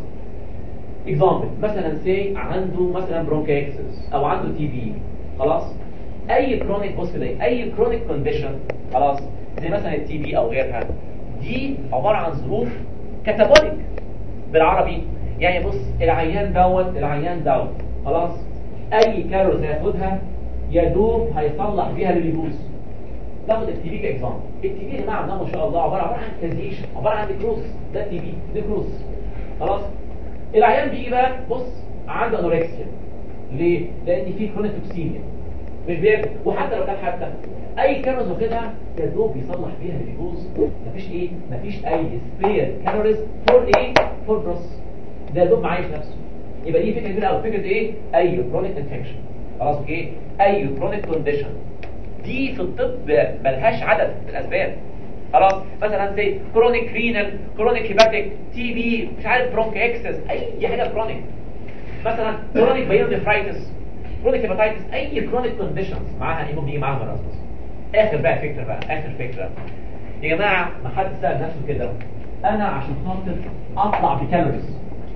اكزامبل مثلا سي عنده مثلا برونكايتس او عنده تي بي خلاص اي كرونيك بص كده اي كرونيك كونديشن خلاص زي مثلا التي بي او غيرها دي عباره عن ظروف كاتابوليك بالعربي يعني بص العيان دوت العيان دوت خلاص اي كالوريز هياخدها يا دوب هيصلح بيها لليبوز تاخد التي بي كاكزامبل التي بي يا جماعه ده ما شاء الله عباره عباره عن كازيشن عباره عن نيكروز ده التي بي نيكروز خلاص العيان بيجي بقى بص عنده انوركسيا ليه؟ لان في كرونيك توكسيميا مش بياكل وحتى لو كان حتى اي كالوريز واخدها يا دوب يصلح بيها الجلوكوز مفيش ايه مفيش اي سبير كالوريز فور ايه فور بروس ده يا دوب معايش نفسه يبقى دي فكره كبيره قوي فكره ايه اي كرونيك انفكشن خلاص اوكي اي كرونيك كونديشن دي في الطب ملهاش عدد من الاسباب خلاص مثلا زي كرونيك رينال كرونيك هيباتيك تي بي مش عارف برونك اكسس اي حاجه كرونيك مثلا كرونيك بايونيفرايتس كرونيك هيباتيتس اي كرونيك كونديشنز معاها ايه بيجي معاها مرض اخر بقى فكره بقى اخر فكره يا جماعه ما حد سال نفسه كده انا عشان خاطر اطلع بكالوريز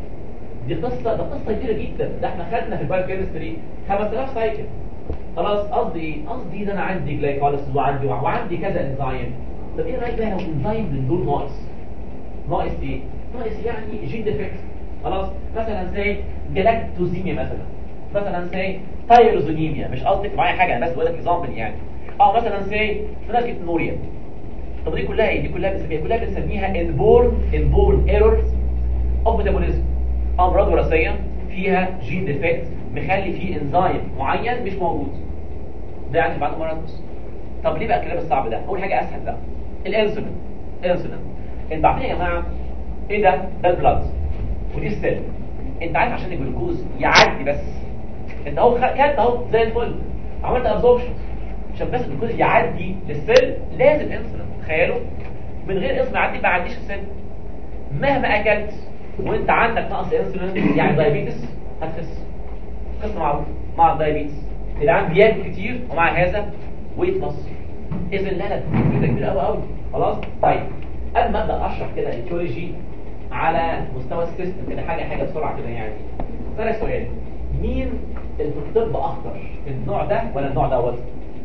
دي قصه ده قصه كبيره جدا ده احنا خدنا في البايوكيمستري 5000 سايكل خلاص قصدي ايه قصدي ان انا عندي جلايكوليسيس وعندي وعندي كذا انزيم طب ايه رايك بقى لو انزيم من دول ناقص ناقص ايه ناقص يعني جين ديفكت خلاص مثلا زي جلاكتوزيميا مثلا مثلا زي تايروزونيميا مش قصدي معايا حاجه انا بس بقول لك اكزامبل يعني اه مثلا زي فينالكتنوريا طب دي كلها ايه دي كلها بنسميها كلها بنسميها انبورن انبورن ايرورز اوف ميتابوليزم امراض وراثيه فيها جين ديفكت مخلي فيه انزيم معين مش موجود ده يعني بعد مرض طب ليه بقى الكلام الصعب ده اول حاجه اسهل بقى الانسولين الانسولين انت عارفين يا جماعه ايه ده ده البلاد ودي السيل انت عارف عشان الجلوكوز يعدي بس انت اهو كلت اهو زي الفل عملت ابزوربشن عشان بس الجلوكوز يعدي للسيل لازم انسولين تخيلوا من غير انسولين يعدي ما يعديش السيل مهما اكلت وانت عندك نقص انسولين يعني دايابيتس هتخس قصه معروفه مع الدايابيتس العيان بياكل كتير ومع هذا ويت لوس اذا لا لا كده كبير قوي قوي خلاص طيب قبل ما ابدا اشرح كده الايتيولوجي على مستوى السيستم كده حاجه حاجه بسرعه كده يعني ثلاث سؤال مين اللي في الطب اخطر النوع ده ولا النوع دوت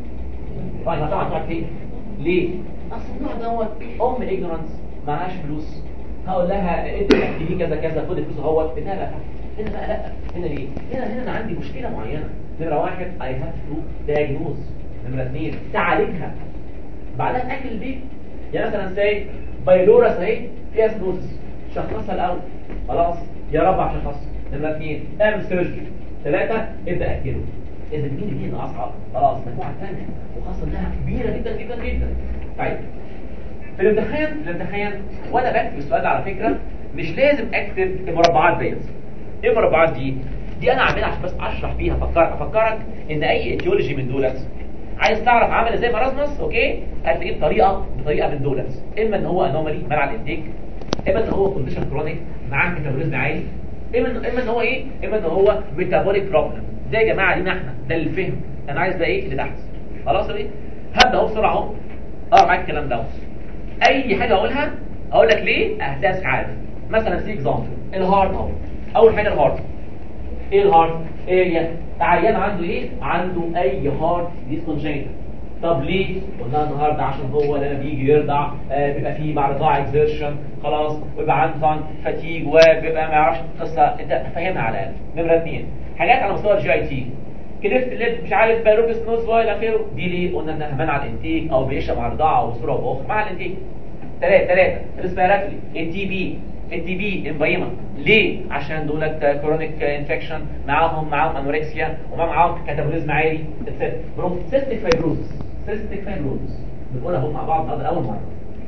طيب طبعا طبعا ليه ليه اصل النوع دوت ام الاجنورانس معهاش فلوس هقول لها انت اكتبي كذا كذا خدي فلوس اهوت لا لا هنا بقى لا هنا ليه هنا هنا انا عندي مشكله معينه نمره واحد اي هاف تو دايجنوز نمره اثنين تعالجها بعدها تاكل البيت يعني مثلا ساي بايلورس اهي فيها سنوزس شخصها الاول خلاص يا رب شخصها نمره اثنين اعمل سيرجري ثلاثه ابدا اكله اذا مين مين اصعب خلاص المجموعه الثانيه وخاصه انها كبيره جدا جدا جدا طيب في الامتحان في الامتحان وانا بكتب السؤال ده على فكره مش لازم اكتب المربعات ديت ايه المربعات دي دي انا عاملها عشان بس اشرح بيها افكرك افكرك ان اي ايديولوجي من دولت عايز تعرف عامل ازاي مرازمس اوكي هتلاقيه بطريقه بطريقه من دولت اما ان هو انومالي منع الانتاج اما ان هو كونديشن كرونيك معاه ميتابوليزم عالي اما اما ان هو ايه اما ان هو ميتابوليك بروبلم ده يا جماعه لينا احنا ده الفهم انا عايز ده ايه اللي تحت خلاص ايه هبدا اهو بسرعه اهو اقرا معاك الكلام ده اي حاجه اقولها اقول لك ليه اهداف عارف مثلا سي اكزامبل الهارت اهو اول حاجه الهارت ايه الهارت اريا عيان عنده ايه عنده اي هارت ديسكونجينيتال طب ليه قلنا النهارده عشان هو لما بيجي يرضع آه بيبقى فيه مع الرضاعه اكزيرشن خلاص ويبقى عنده طبعا فاتيج وبيبقى ما يعرفش القصه انت فاهمها على الاقل نمره اثنين حاجات على مستوى الجي اي تي كليفت ليد مش عارف بايروبس نوز والى اخره دي ليه قلنا انها منع الانتيك او بيشرب مع الرضاعه او بصوره او باخرى مع الانتيك ثلاثه ثلاثه الريسبيراتوري التي بي التي بي امبايما ليه عشان دولت كرونيك انفكشن معاهم معاهم انوركسيا ومعاهم كاتابوليزم عالي سيستيك فايبروزس سيستيك فايبروزس بنقولها هم مع بعض النهارده اول مره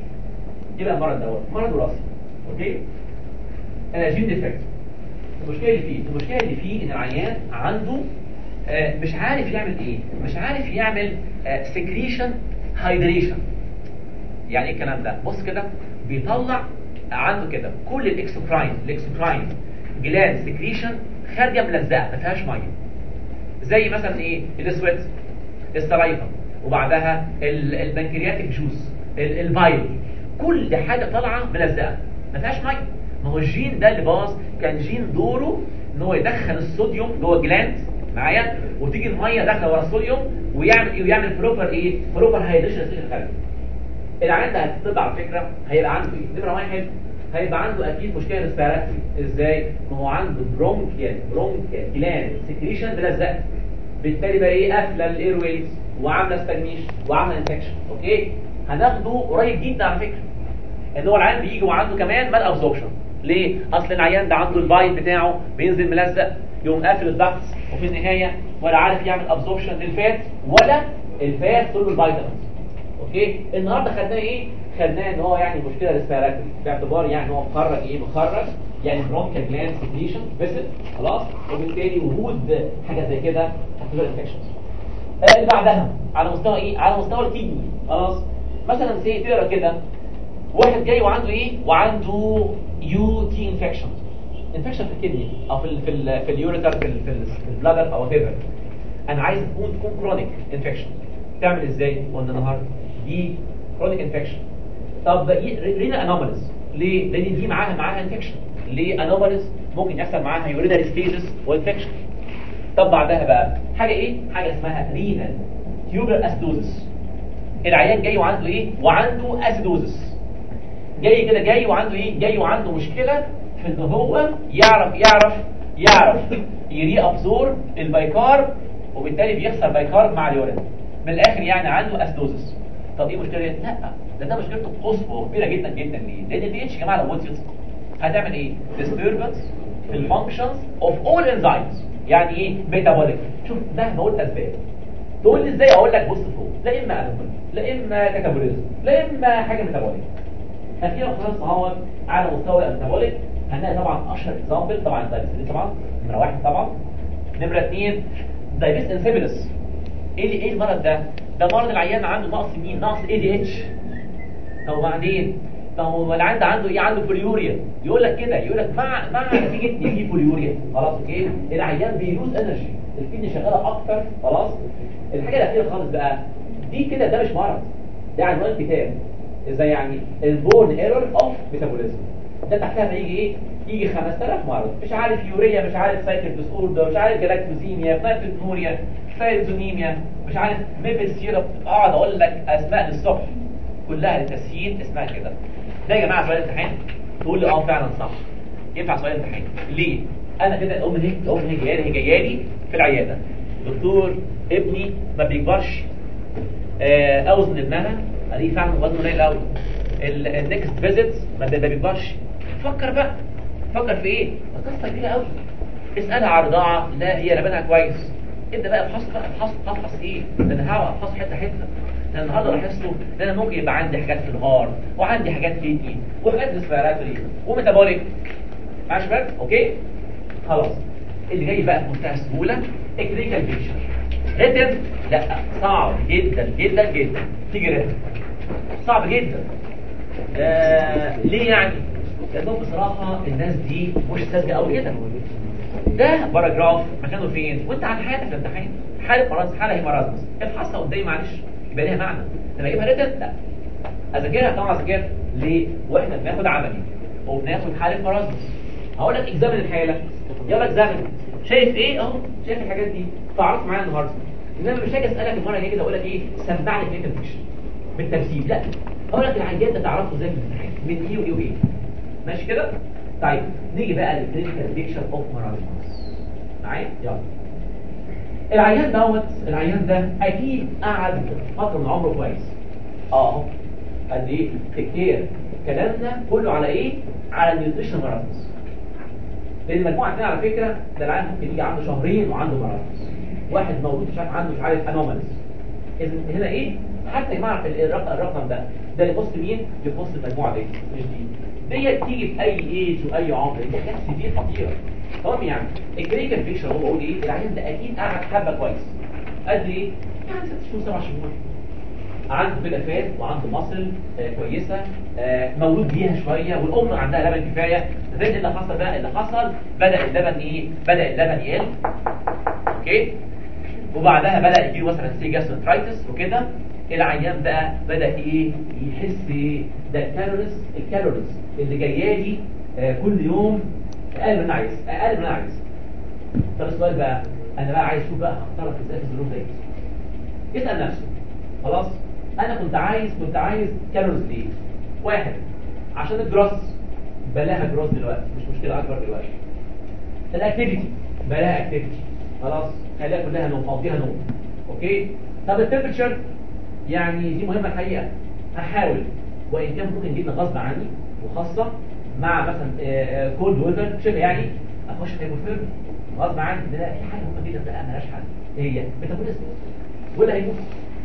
ايه بقى المرض دوت مرض وراثي اوكي آه جين ديفكت المشكله اللي فيه المشكله اللي فيه ان العيان عنده آه مش عارف يعمل ايه مش عارف يعمل سكريشن هايدريشن يعني ايه الكلام ده بص كده بيطلع عنده كده كل الاكسوكراين الاكسوكراين جلاند سكريشن خارجه ملزقه ما فيهاش ميه زي مثلا ايه السويت السلايفا وبعدها البنكرياتيك جوز البايل كل حاجه طالعه ملزقه ما فيهاش ميه ما هو الجين ده اللي باظ كان جين دوره ان هو يدخل الصوديوم جوه الجلاند معايا وتيجي الميه داخله ورا الصوديوم ويعمل ويعمل بروبر ايه بروبر هيدريشن الخارجي العيان ده هتطلع على فكره هيبقى عنده ايه نمره واحد هيبقى عنده اكيد مشكله ريسبيراتوري ازاي ما هو عنده برونكيال برونكيال جلاند سكريشن ملزقه بالتالي بقى ايه قافله الاير ويز وعامله ستاجنيشن وعامله انفكشن اوكي هناخده قريب جدا على فكره ان هو العيان بيجي وعنده كمان مال ابزوربشن ليه اصل العيان ده عنده البايت بتاعه بينزل ملزق يقوم قافل الضغط وفي النهايه ولا عارف يعمل ابزوربشن للفات ولا الفات طول الفيتامينز اوكي النهارده خدناه ايه خدناه ان هو يعني مشكله ريسبيراتوري باعتبار يعني هو مخرج ايه مخرج يعني برونكال جلاند سكريشن فيسل خلاص وبالتالي وجود حاجه زي كده هتبقى انفكشنز اللي بعدها على مستوى ايه على مستوى الكدني خلاص مثلا سي تقرا كده واحد جاي وعنده ايه وعنده يو تي انفكشن انفكشن في الكدني او في ال في ال في اليوريتر في ال في, ال في البلادر او whatever انا عايز تكون تكون كرونيك انفكشن تعمل ازاي قلنا النهارده دي كرونيك انفكشن طب رينا انوماليز ليه لان دي معاها معاها انفكشن ليه انوماليز ممكن يحصل معاها يورينري ستيجز وانفكشن طب بعدها بقى حاجه ايه حاجه اسمها رينال تيوبر اسيدوزس العيان جاي وعنده ايه وعنده اسيدوزس جاي كده جاي وعنده ايه جاي وعنده مشكله في ان هو يعرف يعرف يعرف يري ابزور البايكارب وبالتالي بيخسر بايكارب مع اليورين من الاخر يعني عنده اسيدوزس طب ايه مشكله لا ده ده مشكلته قصوى كبيره جدا جدا ليه لان البي اتش يا جماعه لو وطيت هتعمل ايه disturbance في الفانكشنز اوف اول انزيمز يعني ايه ميتابوليك شوف مهما قلت اسباب تقول لي ازاي اقول لك بص فوق لا اما انومال لا اما كاتابوليزم لا اما حاجه ميتابوليك اخيرا خلاص اهو على مستوى الميتابوليك هنلاقي طبعا اشهر اكزامبل طبعا الدايبيتس طبعا نمره واحد طبعا نمره اثنين دايبيتس انسيبيلس ايه اللي ايه المرض ده ده مرض العيان عنده نقص مين نقص اي دي اتش طب وبعدين طب هو العيان ده عنده ايه عنده بوليوريا يقول لك كده يقول لك مع مع نتيجه يجي بوليوريا خلاص اوكي العيان بيلوز انرجي الكدني شغاله اكتر خلاص الحاجه الاخيره خالص بقى دي كده ده مش مرض ده عنوان كتاب ازاي يعني البورن ايرور اوف ميتابوليزم ده تحتها هيجي ايه يجي 5000 مرض مش عارف يوريا مش عارف سايكل ديس اوردر مش عارف جلاكتوزيميا فايتوزونوريا فايتوزونيميا مش عارف ميبل سيرب اقعد اقول لك اسماء للصبح كلها للتسييل اسمها كده ده يا جماعه سؤال امتحان تقول لي اه فعلا صح ينفع سؤال امتحان ليه انا كده الام هيك الام هيك جايه لي هي جايه لي في العياده دكتور ابني ما بيكبرش آه، اوزن ابنها الاقيه فعلا وزنه قليل قوي النكست فيزيت ما ده ما بيكبرش فكر بقى فكر في ايه قصه كبيره قوي اسالها على الرضاعه لا هي لبنها كويس ابدا بقى افحص بقى افحص افحص ايه ده انا هقعد افحص حته حته ده النهارده لاحظته ان انا ممكن يبقى عندي حاجات في الهار وعندي حاجات كيدني وحاجات ريسبيراتوري وميتابوليك ماشي بقى اوكي خلاص اللي جاي بقى بمنتهى السهوله الكلينيكال بيكشر ريتم لا صعب جدا جدا جدا تيجي ريتم صعب جدا آه ليه يعني لانهم بصراحه الناس دي مش ساذجه قوي كده ده باراجراف مكانه فين وانت عن حياتك في الامتحان حاله مرض حاله هيمارازمس ابحثها قدامي معلش يبقى ليها معنى لما اجيبها ريتم لا اذاكرها طبعا اذاكرها ليه واحنا بناخد عملي وبناخد حاله مرازمس هقول لك اكزامن الحاله يلا اكزامن شايف ايه اهو شايف الحاجات دي تعرف معايا النهارده انما مش هاجي اسالك المره الجايه كده اقول لك ايه سمعني كلينيكال بيكشر بالترتيب لا اقول لك العيان ده تعرفه ازاي في الامتحان من ايه وايه وايه ماشي كده طيب نيجي بقى للكلينيكال بيكشر اوف مرازمس معايا يلا العيان دوت العيان ده اكيد قعد فتره من عمره كويس اه قد ايه تكتير كلامنا كله على ايه على النيوتريشن مرازمس لان المجموعه عندنا على فكره ده العيان ممكن يجي عنده شهرين وعنده مرازمس واحد مولود مش عارف عنده مش عارف انوماليز اذا هنا ايه حتى يا جماعه الرقم الرقم ده ده يخص مين يخص المجموعه دي مش دي ديت تيجي في اي ايج واي عمر دي حاجات كتير خطيره طب يعني الكلينيكال بيكشر هو بقول ايه العيان ده اكيد قعد حبه كويس قد ايه يعني ست شهور سبع شهور عنده بيضة فات وعنده مصل آه كويسة آه مولود بيها شوية والأم عندها لبن كفاية زي اللي حصل بقى اللي حصل بدأ اللبن إيه بدأ اللبن يقل أوكي وبعدها بدأ يجيله مثلا سي جاستروترايتس وكده العيان بقى بدأ إيه يحس إيه ده الكالوريز الكالوريز اللي جايه لي آه كل يوم أقل من أنا عايز أقل من أنا عايز طب السؤال بقى انا بقى عايز اشوف بقى هختارك ازاي في الظروف دي يسال نفسه خلاص انا كنت عايز كنت عايز كالوريز ليه واحد عشان الجروس بلاها جروس دلوقتي مش مشكله اكبر دلوقتي الاكتيفيتي بلاها اكتيفيتي خلاص خليها كلها نوم فضيها نوم اوكي طب التمبرتشر يعني دي مهمه الحقيقه هحاول وان كان ممكن جدا غصب عني وخاصه مع مثلا كولد ويذر شبه يعني اخش في هيموثيرمي غصب عني لا في حاجه مهمه جدا بقى مالهاش حل ايه هي ميتابوليزم ولا هيموت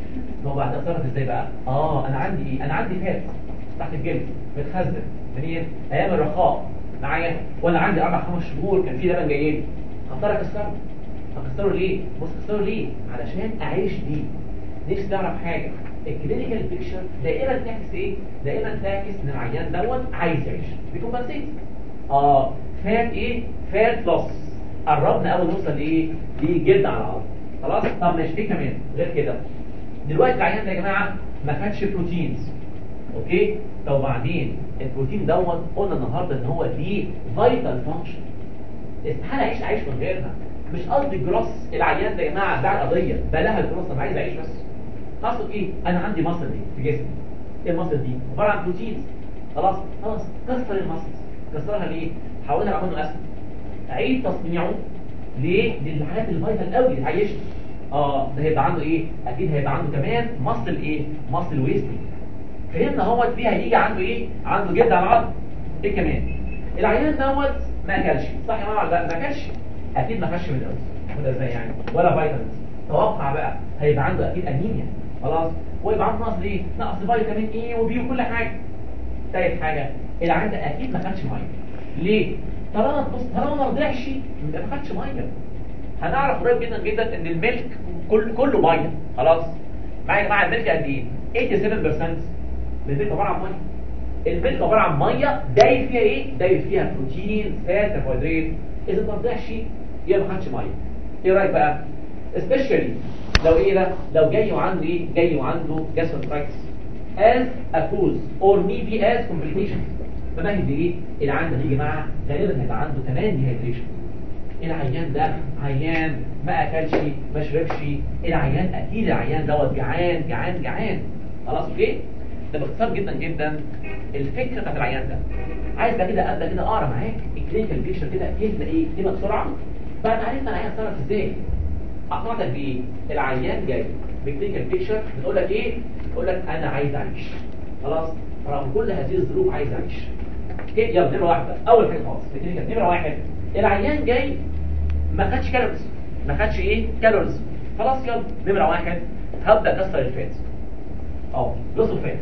هو بعد اتصرف ازاي بقى اه انا عندي ايه انا عندي فات تحت الجلد متخزن منين ايام الرخاء معايا وانا عندي اربع خمس شهور كان في لبن جاي لي هضطر اكسره اكسره ليه بص اكسره ليه علشان اعيش بيه نفسي تعرف حاجه الكلينيكال بيكتشر دائما تعكس ايه دائما تعكس ان العيان دوت عايز يعيش بيكون بسيط اه فات ايه فات لوس قربنا اول نوصل لايه لجلد على العظم خلاص طب ماشي ايه كمان غير كده دلوقتي العيان ده يا جماعه ما خدش بروتينز اوكي طب وبعدين البروتين دوت قلنا النهارده ان هو ليه فايتال فانكشن استحاله اعيش اعيش من غيرها مش قصدي الجروس العيان ده يا جماعه بتاع القضيه بلاها الجروس انا عايز اعيش بس اقصد ايه انا عندي مصل دي في جسمي ايه المصل دي عباره عن بروتينز خلاص خلاص كسر المصل كسرها ليه حولها لامينو اسيد عيد تصنيعه ليه للحاجات الفيتال قوي اللي تعيشني اه ده هيبقى عنده ايه اكيد هيبقى عنده كمان مصل ايه مصل ويستنج فهمنا هو فيها هيجي عنده ايه عنده جلد على العظم ايه كمان العيان دوت ما اكلش صح يا جماعه لا ما اكلش اكيد ما خدش من الاول وده ازاي يعني ولا فيتامينز توقع بقى هيبقى عنده اكيد انيميا خلاص ويبقى عنده نقص ايه نقص فيتامين اي وبي وكل حاجه ثالث حاجه العيان ده اكيد ما خدش ميه ليه طالما بص طالما ما رضعش يبقى ما خدش ميه هنعرف قريب جدا جدا ان الملك كل كله ميه خلاص معايا يا جماعه الملك قد ايه 87% الملك عباره عن ميه الملك عباره عن ميه دايب فيها ايه دايب فيها بروتين فات كربوهيدرات اذا ما رضعش يبقى ما خدش ميه ايه رايك بقى especially لو ايه ده لو جاي وعنده ايه جاي وعنده gastroenteritis as a cause or maybe as complications فمهد ايه العيان ده يا جماعه غالبا هيبقى عنده كمان dehydration العيان ده عيان ما اكلش ما شربش العيان اكيد العيان دوت جعان جعان جعان خلاص اوكي ده باختصار جدا جدا الفكره بتاعت العيان ده عايز بقى كده ابدا كده اقرا معاك الكلينيكال بيكشر كده كلمه ايه كلمه بسرعه بعد ما عرفنا العيان اتصرف ازاي اقنعتك بايه العيان جاي بالكلينيكال بيكشر بتقول لك ايه بتقول لك انا عايز اعيش خلاص رغم كل هذه الظروف عايز اعيش اوكي يلا نمره واحده اول حاجه خالص الكلينيكال نمره واحد العيان جاي ما خدش كالوريز ما خدش ايه كالوريز خلاص يلا نمره واحد هبدا اكسر الفات اه لص الفات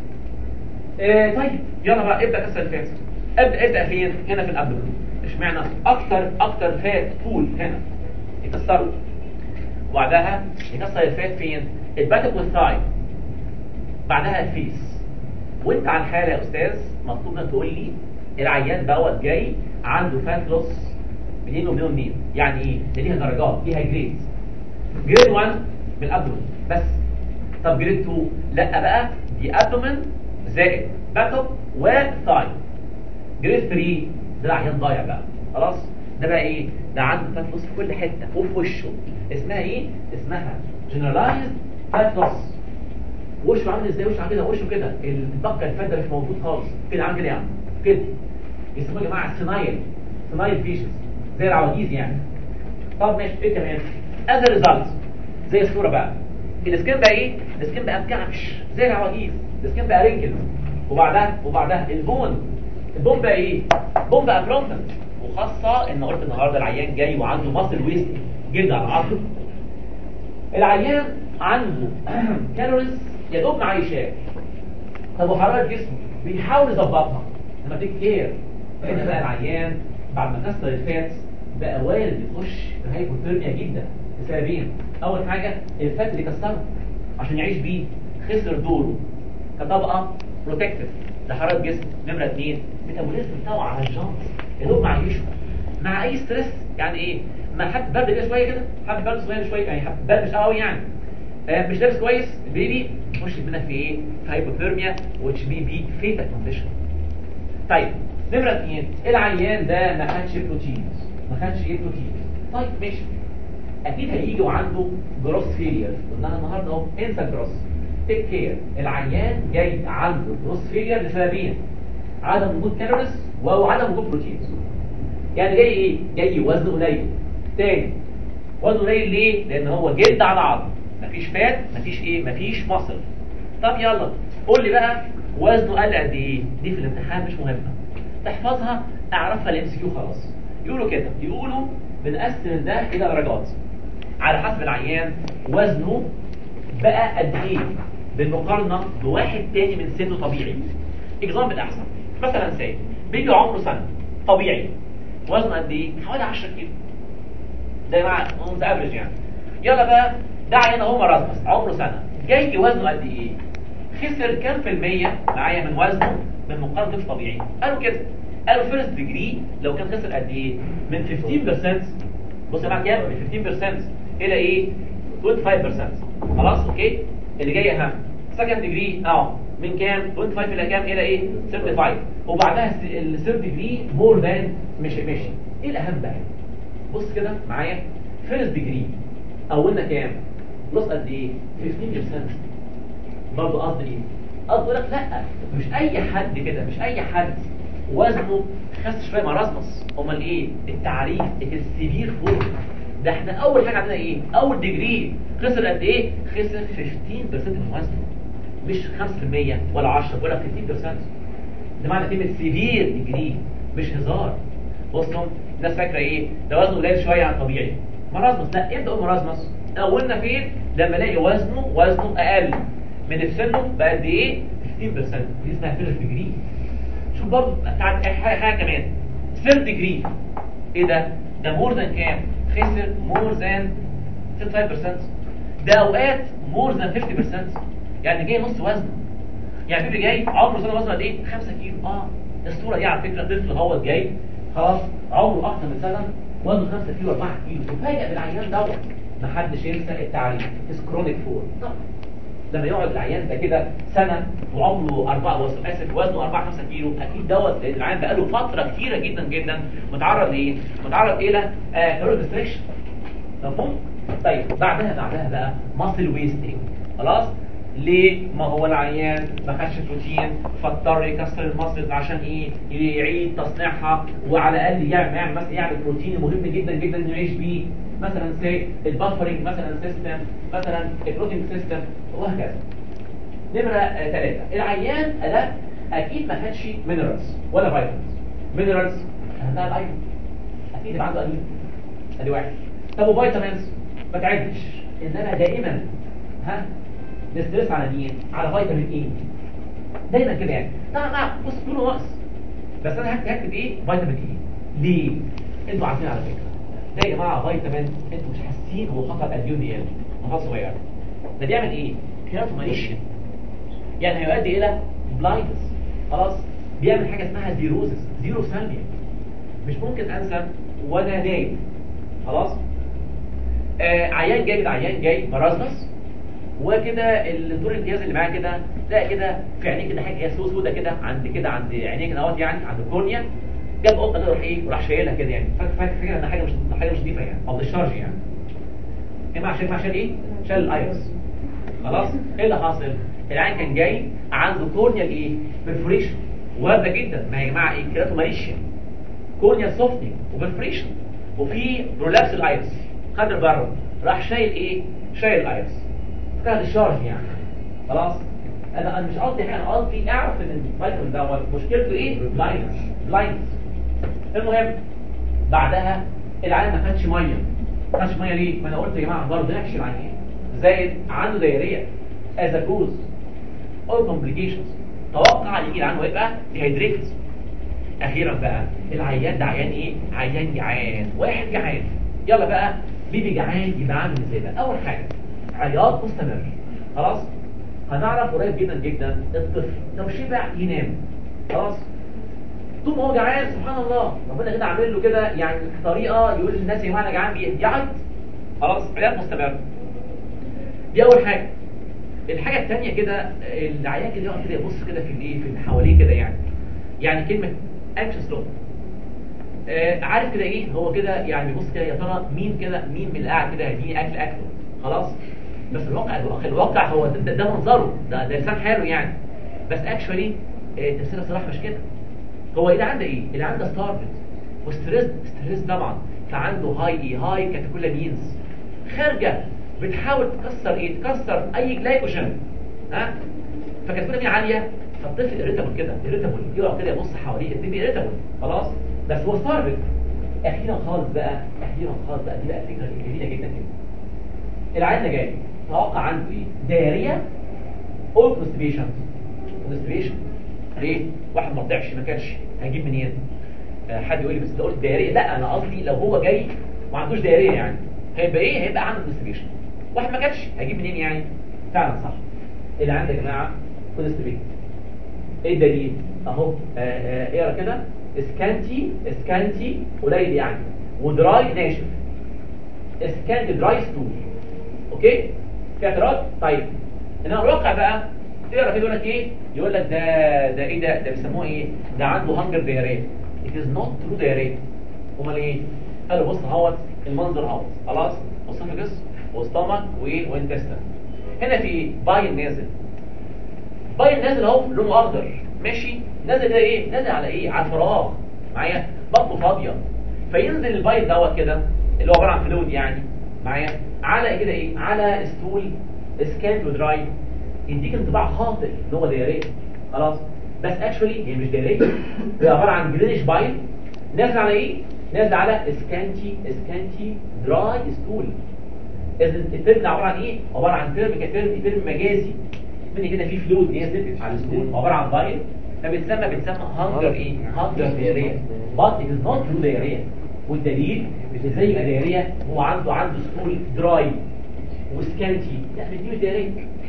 إيه طيب يلا بقى ابدا كسر الفات ابدا ابدا فين هنا في الابدومين اشمعنى اكتر اكتر فات طول هنا يكسره وبعدها يكسر الفات فين الباتك والثاي بعدها الفيس وانت على الحاله يا استاذ مطلوب منك تقول لي العيان دوت جاي عنده فات لوس منين ومنين ومنين يعني ايه ده ليها درجات ليها جريد جريد 1 بالابدومين بس طب جريد 2 لا بقى دي ابدومين زائد باك وثاي جريد 3 ده العيان ضايع بقى خلاص ده بقى ايه ده عنده فات لوس في كل حته وفي وشه اسمها ايه اسمها جنرالايزد فات لوس وشه عامل ازاي وشه عامل كده وشه كده البقه الفات ده مش موجود خالص كده عامل كده يعني كده يسموه يا جماعه سينايل سينايل فيشز زي العواجيز يعني طب ماشي ايه كمان از ريزلت زي الصوره بقى السكين بقى ايه السكين بقى مكعبش زي العواجيز السكين بقى رينكل وبعدها وبعدها البون البون بقى ايه بون بقى فرونتنت وخاصه ان قلت النهارده العيان جاي وعنده ماسل ويست جلد على العظم العيان عنده كالوريز يا دوب معيشاه طب وحراره جسمه بيحاول يظبطها لما تيك كير هنا بقى العيان بعد ما كسر الفات بقى وارد يخش في هايبوثيرميا جدا لسببين اول حاجه الفات اللي كسره عشان يعيش بيه خسر دوره كطبقه بروتكتيف لحراره جسم نمره اثنين ميتابوليزم بتاعه على الجنط يا دوب معيشه مع اي ستريس يعني ايه ما حد برد كده شويه كده حد برد صغير شويه يعني حد برد مش قوي يعني آه مش لابس كويس البيبي يخش منها في ايه في هايبوثيرميا which may be fatal condition طيب نمرة اثنين العيان ده ما خدش بروتين ما خدش ايه بروتين طيب ماشي اكيد هيجي وعنده جروس فيلير قلنا النهارده اهو انسى جروس تيك كير العيان جاي عنده جروس فيلير لسببين عدم وجود كالوريز وعدم وجود بروتينز يعني جاي ايه جاي وزنه قليل تاني وزنه قليل ليه لان هو جلد على عظم مفيش فات مفيش ايه مفيش مصل طب يلا قول لي بقى وزنه قل قد ايه دي في الامتحان مش مهمه تحفظها اعرفها الام سي كيو خلاص يقولوا كده يقولوا بنقسم ده الى درجات على حسب العيان وزنه بقى قد ايه بالمقارنه بواحد تاني من سنه طبيعي اكزامبل احسن مثلا سي بيبي عمره سنه طبيعي وزنه قد ايه حوالي 10 كيلو ده مع اون افريج يعني يلا بقى ده عيان اهو مرض عمره سنه جاي وزنه قد ايه خسر كام في المية معايا من وزنه من مقارنة مش طبيعي قالوا كده قالوا فيرست ديجري لو كان خسر قد ايه من 15% بص معاك كام من 15% الى ايه 25% خلاص اوكي اللي جاي اهم سكند ديجري اه من كام 25 الى كام الى ايه 35 وبعدها الثيرد ديجري مور ذان مش ماشي ايه الاهم بقى بص كده معايا فيرست ديجري اولنا كام نص قد ايه 15% برضه قصدي ايه قصدي لك لا مش اي حد كده مش اي حد وزنه خس شويه مراسمس امال ايه التعريف السيفير فورم ده احنا اول حاجه عندنا ايه اول ديجري خسر قد ايه خسر 15% من وزنه مش 5% ولا 10 ولا 15% ده معنى كلمه سيفير ديجري مش هزار بصوا الناس فاكره ايه ده وزنه قليل شويه عن طبيعي مراسمس لا امتى اقول مراسمس اولنا فين لما الاقي وزنه وزنه اقل من السنه بقد ايه 15% دي اسمها فيرست ديجري شوف برضه تعال حاجه حاجه كمان ثيرد ديجري ايه ده ده مور ذان كام خسر مور ذان 65% ده اوقات مور ذان 50% يعني جاي نص وزنه يعني بيبي جاي عمره سنه وزنه قد ايه 5 كيلو اه الصوره دي على فكره طفل هو جاي خلاص عمره اكتر من سنه وزنه 5 كيلو 4 كيلو تفاجئ بالعيان دوت محدش ينسى التعريف كرونيك فور طبعا لما يقعد العيان ده كده سنه وعمره 4 اسف وزنه 4 5 كيلو اكيد دوت لان العيان بقى له فتره كتيره جدا جدا متعرض لايه؟ متعرض الى كالوري ريستريكشن مفهوم؟ طيب بعدها بعدها بقى ماسل ويستنج خلاص؟ ليه؟ ما هو العيان ما خدش بروتين فاضطر يكسر الماسلز عشان ايه؟ يعيد تصنيعها وعلى الاقل يعمل يعمل مثلا يعمل بروتين مهم جدا جدا انه يعيش بيه مثلا سي البفرنج مثلا سيستم مثلا البروتين سيستم وهكذا نمرة ثلاثة العيان ده اكيد ما خدش مينرالز ولا فيتامينز مينرالز اهمها الايرون اكيد يبقى عنده ايرون ادي واحد طب وفيتامينز ما تعدش انما دائما ها نسترس على مين على فيتامين ايه دايما كده يعني نعم نعم بص كله ناقص بس انا هكتب هكتب ايه فيتامين ايه ليه انتوا عارفين على فكره ده يا جماعه فيتامين انتوا مش حاسين هو خطر قد ايه ودي خطر صغير ده بيعمل ايه كيراتومانيشن يعني هيؤدي الى بلايندس خلاص بيعمل حاجه اسمها زيروزس زيرو ثانيه مش ممكن انسى وانا نايم خلاص آه عيان جاي عيان جاي مرازمس وكده الدور الامتياز اللي معاه كده تلاقي كده في عينيه كده حاجه سودة كده عند كده عند عينيه كده اهوت يعني عند الكورنيا جاب قطه كده راح ايه وراح شايلها كده يعني فاكر فاكر فاكر ان حاجه مش حاجه مش نظيفه يعني او ديشارج يعني ايه عشان عشان ايه شال الايرس خلاص ايه اللي حاصل العين كان جاي عنده كورنيا ايه برفوريشن وارده جدا ما يا جماعه ايه كيراتوماليشيا كورنيا سوفتنج وبرفوريشن وفي برولابس الايرس خد بره راح شايل ايه شايل الايرس كان ديشارج يعني خلاص انا انا مش قصدي حاجه انا قصدي اعرف ان الفيتامين دوت مشكلته ايه بلايندز بلايندز المهم بعدها العيان ما خدش ميه ما خدش ميه ليه ما انا قلت يا جماعه برضه نحشي العيان زائد عنده دايريه از ا كوز اول كومبليكيشنز توقع يجي العيان ويبقى ديهايدريتد اخيرا بقى العيان ده عيان ايه عيان جعان واحد جعان يلا بقى بيبي جعان يبقى عامل ازاي بقى اول حاجه عياط مستمر خلاص هنعرف قريب جدا جدا الطفل لو شبع ينام خلاص طول ما هو جعان سبحان الله ربنا كده عامل له كده يعني طريقه يقول للناس يا جماعه انا جعان بيعيط خلاص عياط مستمر دي اول حاجه الحاجه الثانيه كده العيان كده يقعد كده يبص كده في الايه في اللي حواليه كده يعني يعني كلمه anxious look آه عارف كده ايه هو كده يعني بيبص كده يا ترى مين كده مين من اللي قاعد كده هيديني اكل اكله خلاص بس الواقع الواقع, الواقع هو ده, ده, ده منظره ده, ده لسان حاله يعني بس اكشولي تفسيرها صراحه مش كده هو اللي عنده ايه اللي عنده ستارفد وستريس ستريس طبعا فعنده هاي ايه هاي كاتيكولامينز خارجه بتحاول تكسر ايه تكسر اي جلايكوجين ها فكاتيكولامين عاليه فالطفل اريتابل كده اريتابل يقعد كده يبص حواليه البيبي اريتابل خلاص بس هو ستارفد اخيرا خالص بقى اخيرا خالص بقى دي بقى فكره جميله جدا جدا العيان ده جاي توقع عنده ايه دايريا او كونستيبيشن كونستيبيشن ليه واحد ما رضعش ما كانش هيجيب منين آه حد يقول لي بس ده قلت دايريه لا انا قصدي لو هو جاي ما عندوش دايريه يعني هيبقى ايه هيبقى عنده كونستيبيشن واحد ما كانش هيجيب منين يعني فعلا صح اللي عنده يا جماعه كونستيبيشن ايه الدليل اهو اقرا كده اسكانتي اسكانتي قليل يعني ودراي ناشف اسكانتي دراي ستول اوكي في اعتراض طيب انما الواقع بقى تقرا كده يقول لك ايه يقول لك ده ده ايه ده ده بيسموه ايه ده عنده هانجر دياريه it is not true دياريه امال ايه قالوا بص اهوت المنظر اهوت خلاص اسوفاجس وستامك وايه وانتستين هنا في باين نازل باين نازل اهو لونه اخضر ماشي نازل كده ايه نازل على ايه على الفراغ معايا بطنه فاضيه فينزل الباين دوت كده اللي هو عباره عن فلويد يعني معايا على كده ايه على ستول سكان ودراي يديك انطباع خاطئ ان هو دايريه خلاص بس اكشولي هي مش دايريه هي عباره عن جرينش باين نازل على ايه نازل على سكانتي سكانتي دراي ستول اذا الترم عباره عن ايه عباره عن ترم كترم ترم مجازي من كده في فلويد نازل على الستول عباره عن باين فبتسمى بتسمى هانجر ايه هانجر دايريه but it is not true دايريه والدليل ازاي يبقى دايريه هو عنده عنده ستول دراي وسكانتي لا دي مش دايريه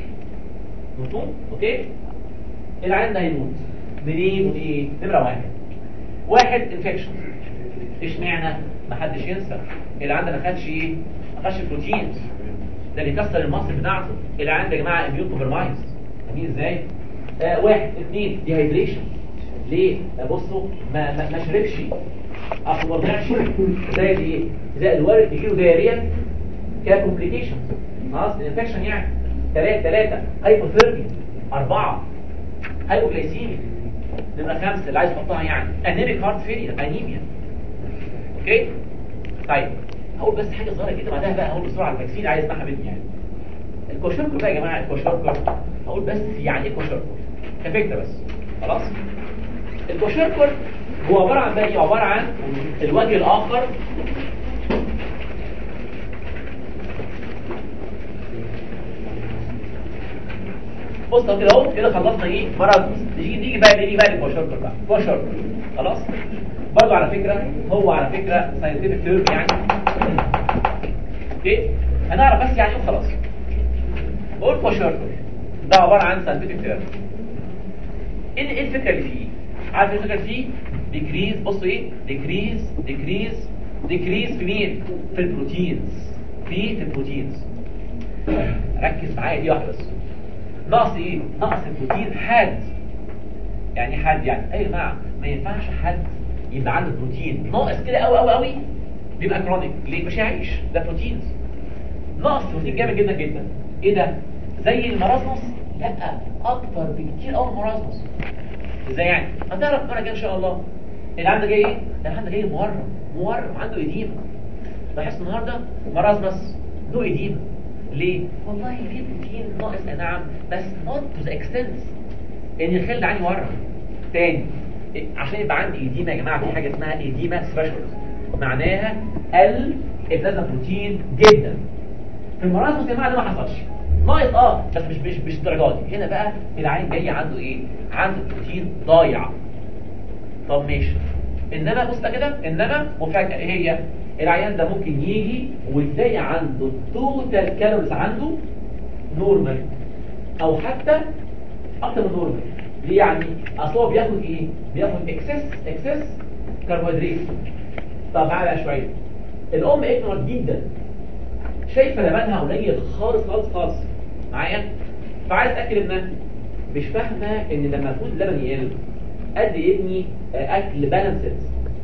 مفهوم اوكي العيان ده هيموت منين وايه نمره واحد واحد انفكشن اشمعنى ما حدش ينسى العيان ده ما خدش ايه ما خدش بروتينز ده بيكسر المصل بتاعته العيان ده يا جماعه اميون كومبرمايز فاهمين ازاي آه واحد اثنين ديهايدريشن ليه بصوا ما ما, ما شربش اصل ما رضعش زائد ايه زائد الوارد تجيله دايريا ككومبليكيشن خلاص الانفكشن يعني ثلاثة ثلاثة هايبوثيرميا أربعة هايبوغلايسيميا نمرة خمسة اللي عايز يحطها يعني انيميك هارت فيلير انيميا اوكي طيب هقول بس حاجة صغيرة كده بعدها بقى هقول بسرعة الفاكسين عايز اسمعها مني يعني الكوشوركو بقى يا جماعة الكوشوركو هقول بس يعني ايه كوشوركو كفكرة بس خلاص الكوشوركو هو عبارة عن بقى ايه عبارة عن الوجه الآخر بص كده اهو كده خلصنا ايه مرض نيجي نيجي بقى نيجي بقى للكوشوركر بقى كوشوركر خلاص برضو على فكرة هو على فكرة ساينتفك تيرم يعني اوكي هنعرف بس يعني ايه وخلاص بقول كوشوركر ده عبارة عن ساينتفك تيرم ايه ايه الفكرة اللي فيه عارف الفكرة اللي فيه ديكريز بصوا ايه ديكريز ديكريز ديكريز في مين في البروتينز في في البروتينز ركز معايا دي واحدة بس نقص ايه نقص البروتين حاد يعني حاد يعني اي جماعه ما ينفعش حد يبقى عنده بروتين ناقص كده قوي قوي قوي بيبقى كرونيك ليه مش هيعيش ده بروتينز نقص بروتين جامد جدا جدا ايه ده زي المرازمس لا اكتر بكتير قوي من المرازمس ازاي يعني هتعرف المره الجايه ان شاء الله اللي عنده جاي ايه اللي عنده جاي مورم مورم عنده اديمه بحس النهارده مرازمس له اديمه ليه؟ والله في بروتين ناقص أي نعم بس not to the extent ان يخلي ده عندي ورم تاني عشان يبقى عندي ايديما يا جماعه في حاجه اسمها ايديما ثريشولد معناها قل افراز البروتين جدا في المراسمس يا جماعه ده ما حصلش ناقص اه بس مش مش مش الدرجات دي هنا بقى العين جاي عنده ايه عنده بروتين ضايع طب ماشي انما بص بقى كده انما مفاجاه ايه هي العيان ده ممكن يجي وتلاقي عنده التوتال كالوريز عنده نورمال او حتى اكتر من نورمال ليه يعني اصل هو بياخد ايه بياخد اكسس اكسس كربوهيدرات طب تعالى بقى شويه الام اكتر جدا شايفه لبنها قليل خالص خالص خالص معايا فعايز اتاكد ابنها مش فاهمه ان لما المفروض اللبن يقل قد ابني اكل بالانسد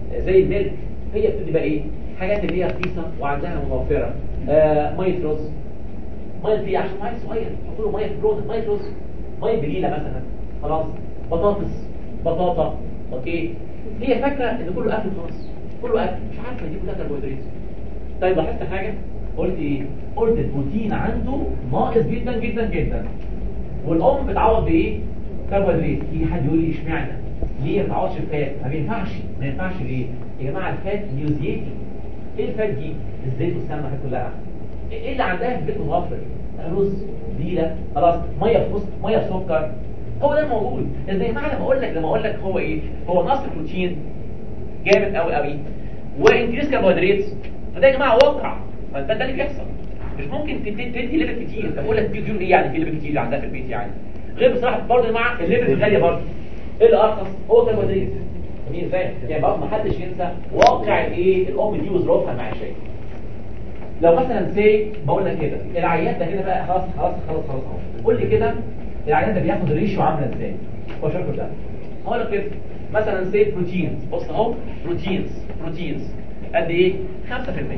زي الميلك هي بتدي بقى ايه حاجات اللي هي رخيصه وعندها موفره آه ميه رز ميه فيه عشان ميه صغير حط له ميه في برودة ميه رز ميه بليله مثلا خلاص بطاطس بطاطا اوكي هي فاكره ان كله اكل خلاص كله اكل مش عارفه دي كلها كربوهيدرات طيب لاحظت حاجه قلت ايه قلت البروتين عنده ناقص جدا جدا جدا والام بتعوض بايه كربوهيدرات يجي حد يقول لي اشمعنى ليه ما تعوضش الفات ما بينفعش ما ينفعش ليه يا جماعه الفات نيوزيتي ايه الفات دي الزيت والسمنه الحاجات كلها ايه اللي عندها في البيت متوفر رز بيله خلاص ميه في وسط ميه في سكر هو ده الموجود زي ما انا بقول لك لما اقول لك هو ايه هو نقص البروتين جامد قوي قوي وانكريس كربوهيدرات فده يا جماعه واقع فده ده اللي بيحصل مش ممكن تدي تدي ليفل كتير طب اقول لك دي دي ايه يعني في ليفل كتير عندها في البيت يعني غير بصراحه برضه يا جماعه الليفل غاليه برضه ايه اللي ارخص هو كربوهيدرات جميل ازاي يعني برضه ما حدش ينسى واقع الايه الام دي وظروفها المعيشيه لو مثلا سي بقول لك كده العيان ده كده بقى خلاص خلاص خلاص خلاص اهو قول لي كده العيان ده بياخد ريشيو عامله ازاي هو شكله ده هقول لك كده مثلا سي بروتينز بص اهو بروتينز بروتينز قد ايه 5%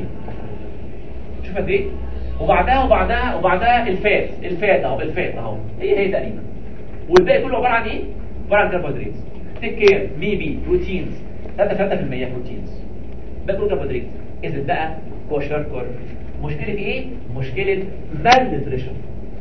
شوف قد ايه وبعدها وبعدها وبعدها الفات الفات اهو الفات اهو هي هي تقريبا والباقي كله عباره عن ايه عباره عن كربوهيدرات تيك كير ميبي بروتينز 3% بروتينز ده كله كربوهيدرات اذا بقى كوشر كور مشكله ايه مشكله مال نيوتريشن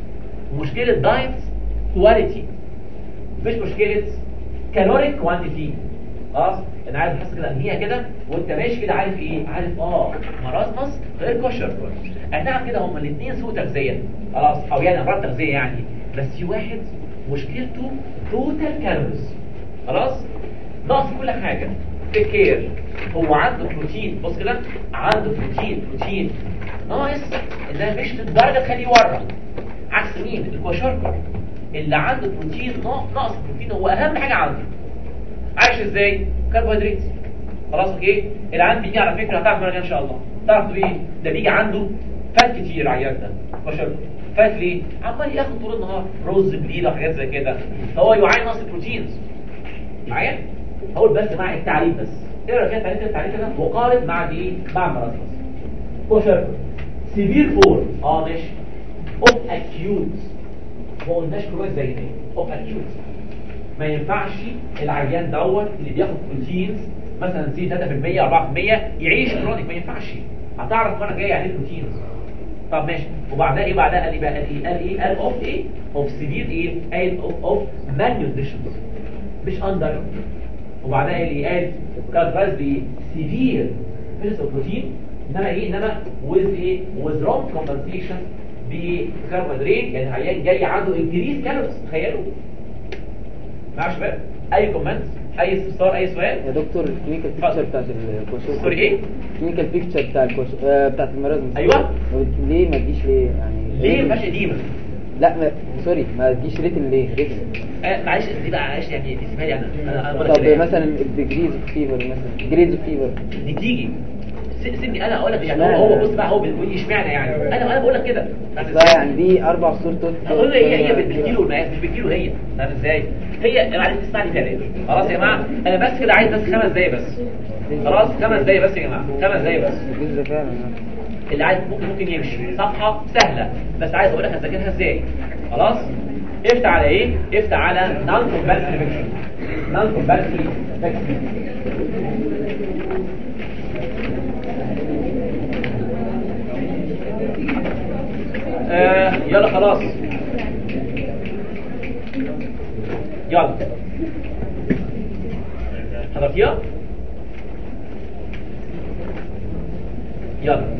مشكله دايت كواليتي مش مشكله كالوريك كوانتيتي خلاص انا عايز احس كده ان هي كده وانت ماشي كده عارف ايه عارف اه مرازمس غير كوشر كور اي نعم كده هما الاثنين سوء تغذيه خلاص او يعني امراض تغذيه يعني بس في واحد مشكلته توتال كالوريز خلاص ناقص كل حاجه تيك كير هو عنده بروتين بص كده عنده بروتين بروتين ناقص انها مش للدرجه تخليه يورم عكس مين الكوشركر اللي عنده بروتين ناقص بروتين هو اهم حاجه عنده عايش ازاي كربوهيدرات خلاص اوكي العيان بيجي على فكره هتعرف ان شاء الله تعرف ايه ده بيجي عنده فات كتير عيان ده كوشركر فات ليه عمال ياخد طول النهار رز بليله وحاجات زي كده هو يعاني نقص البروتينز معايا هقول بس مع التعريف بس اقرا كده تعريف التعريف ده وقارن مع ايه مع المراسمس كوشر سيفير فور اه ماشي اوف اكيوت ما قلناش كويس زي ايه اوف اكيوت ما ينفعش العيان دوت اللي بياخد بروتينز مثلا زي 3% 4% يعيش كرونيك ما ينفعش هتعرف المره الجايه يعني ايه بروتينز طب ماشي وبعدها ايه بعدها قال ايه بقى قال ايه قال ايه قال اوف ايه اوف سيفير ايه قال اوف اوف مالنيوتريشن مش اندر وبعدها قال ايه قال كاركترايز بايه سيفير فيرس بروتين انما ايه انما ويز ايه ويز رونج كومبنسيشن بكربوهيدرات يعني عيان جاي عنده انكريز كالوريز تخيلوا معايا شباب اي كومنت اي استفسار اي سؤال يا دكتور الكلينيكال بيكتشر بتاعت الكوشور سوري ايه الكلينيكال بيكتشر بتاع الكوش آه بتاعت المرض أيوة. ما بت- ليه ما تجيش ليه يعني ليه ما فيهاش اديمه لا ما سوري ما تجيش ريتن ليه ريتن آه معلش دي بقى معلش يعني دي اسمها لي انا انا انا بقول لك طب كده يعني. مثلا الديجريز فيفر مثلا جريز فيفر دي تيجي س- سيبني انا اقول لك يعني اشمعنى؟ هو هو بص بقى هو بيقول لي اشمعنى يعني انا انا بقول لك كده فاهم بقى ازاي؟ يعني دي اربع سور توت اقول له هي هي بالكيلو المقاس مش بالكيلو هي فاهم ازاي هي معلش اسمعني تاني خلاص يا جماعه انا بس كده عايز بس خمس دقايق بس خلاص خمس دقايق بس يا جماعه خمس دقايق بس الجزء فعلا اللي عايز ممكن ممكن يمشي صفحه سهله بس عايز اقول لك هتذاكرها ازاي خلاص افتح على ايه افتح على نون كومبالسري فيكشن نون كومبالسري فيكشن آه يلا خلاص يلا حضرتيها يلا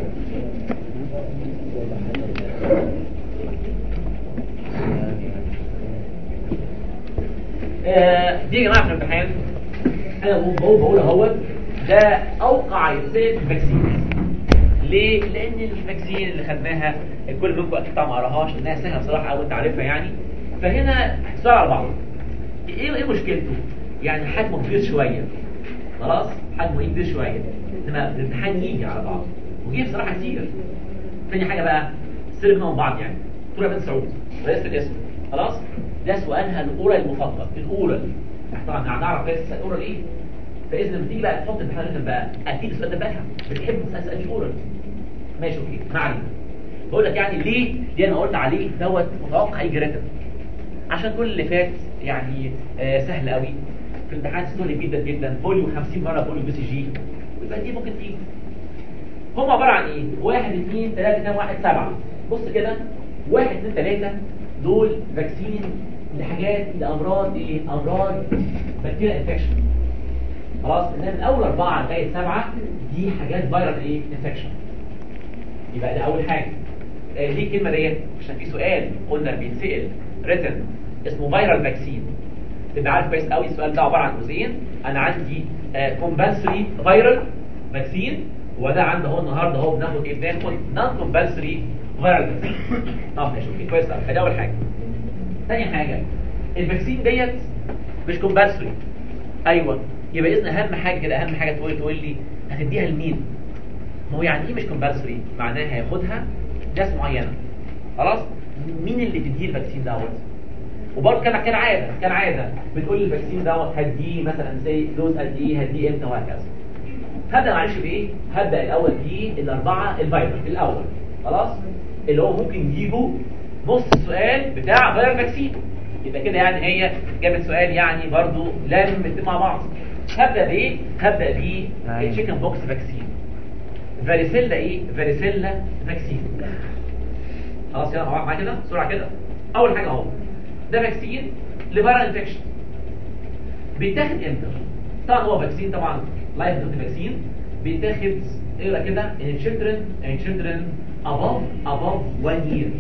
آه، دي يا جماعه في الامتحان انا بقول بقول بقول اهوت ده اوقع يتسال في الفاكسين ليه؟ لان الفاكسين اللي خدناها الكل منكم اكيد طبعا ما قراهاش لانها سهله بصراحه او انت عارفها يعني فهنا احصار على بعض ايه ايه مشكلته؟ يعني حجمه كبير شويه خلاص حجمه ايه كبير شويه انما الامتحان يجي على بعض وجه بصراحه كتير تاني حاجه بقى سيب منهم بعض يعني دكتوره بنت سعود رئيسه الاسم خلاص ده سؤالها الاورال المفضل الاورال طبعا هنعرف بس الاورال ايه فاذا لما تيجي بقى تحط امتحان ريتن بقى اكيد السؤال ده بفهم بتحب تسال سؤال اورال ماشي اوكي ما علينا بقول لك يعني ليه ليه انا قلت عليه دوت متوقع يجي ريتن عشان كل اللي فات يعني آه سهل قوي في الامتحانات سهل جدا جدا بوليو 50 مره بوليو بي سي جي ويبقى دي ممكن تيجي هم عباره عن ايه؟ واحد اثنين ثلاثة كام واحد سبعة بص كده واحد اثنين ثلاثة دول فاكسين لحاجات لامراض ايه؟ امراض بكتيريا انفكشن خلاص انما من اول اربعة لغاية سبعة دي حاجات فيرال ايه؟ انفكشن يبقى ده اول حاجة آه ليه الكلمة ديت؟ عشان في سؤال قلنا بيتسأل ريتن اسمه فيرال فاكسين تبقى عارف كويس قوي السؤال ده عباره عن جزئين انا عندي كومبالسري فيرال فاكسين وده عندي اهو النهارده اهو بناخد ايه بناخد نون كومبالسري فيرال فاكسين طب ماشي اوكي كويس قوي ادي اول حاجه ثاني حاجه الفاكسين ديت مش كومبالسري ايوه يبقى اذن اهم حاجه كده اهم حاجه تقول تقول لي هتديها لمين ما هو يعني ايه مش كومبالسري معناها هياخدها ناس معينه خلاص مين اللي تديه الفاكسين دوت وبرضه كان كان عاده كان عاده بتقول لي الفاكسين دوت هديه مثلا زي دوز قد ايه هديه امتى وهكذا هبدا معلش بايه هبدا الاول بالاربعه الفيروس الاول خلاص اللي هو ممكن يجيبوا نص السؤال بتاع فيروس فاكسين يبقى كده يعني هي جابت سؤال يعني برضه لازم نتفق مع بعض هبدا بايه هبدا بالتشيكن بوكس فاكسين فاريسيلا ايه فاريسيلا فاكسين خلاص يلا معايا كده بسرعه كده اول حاجه اهو ده فاكسين لفيرال انفكشن بيتاخد امتى طبعا هو فاكسين طبعا لايف دوت فاكسين بيتاخد اقرا كده ان children in children above above 1 year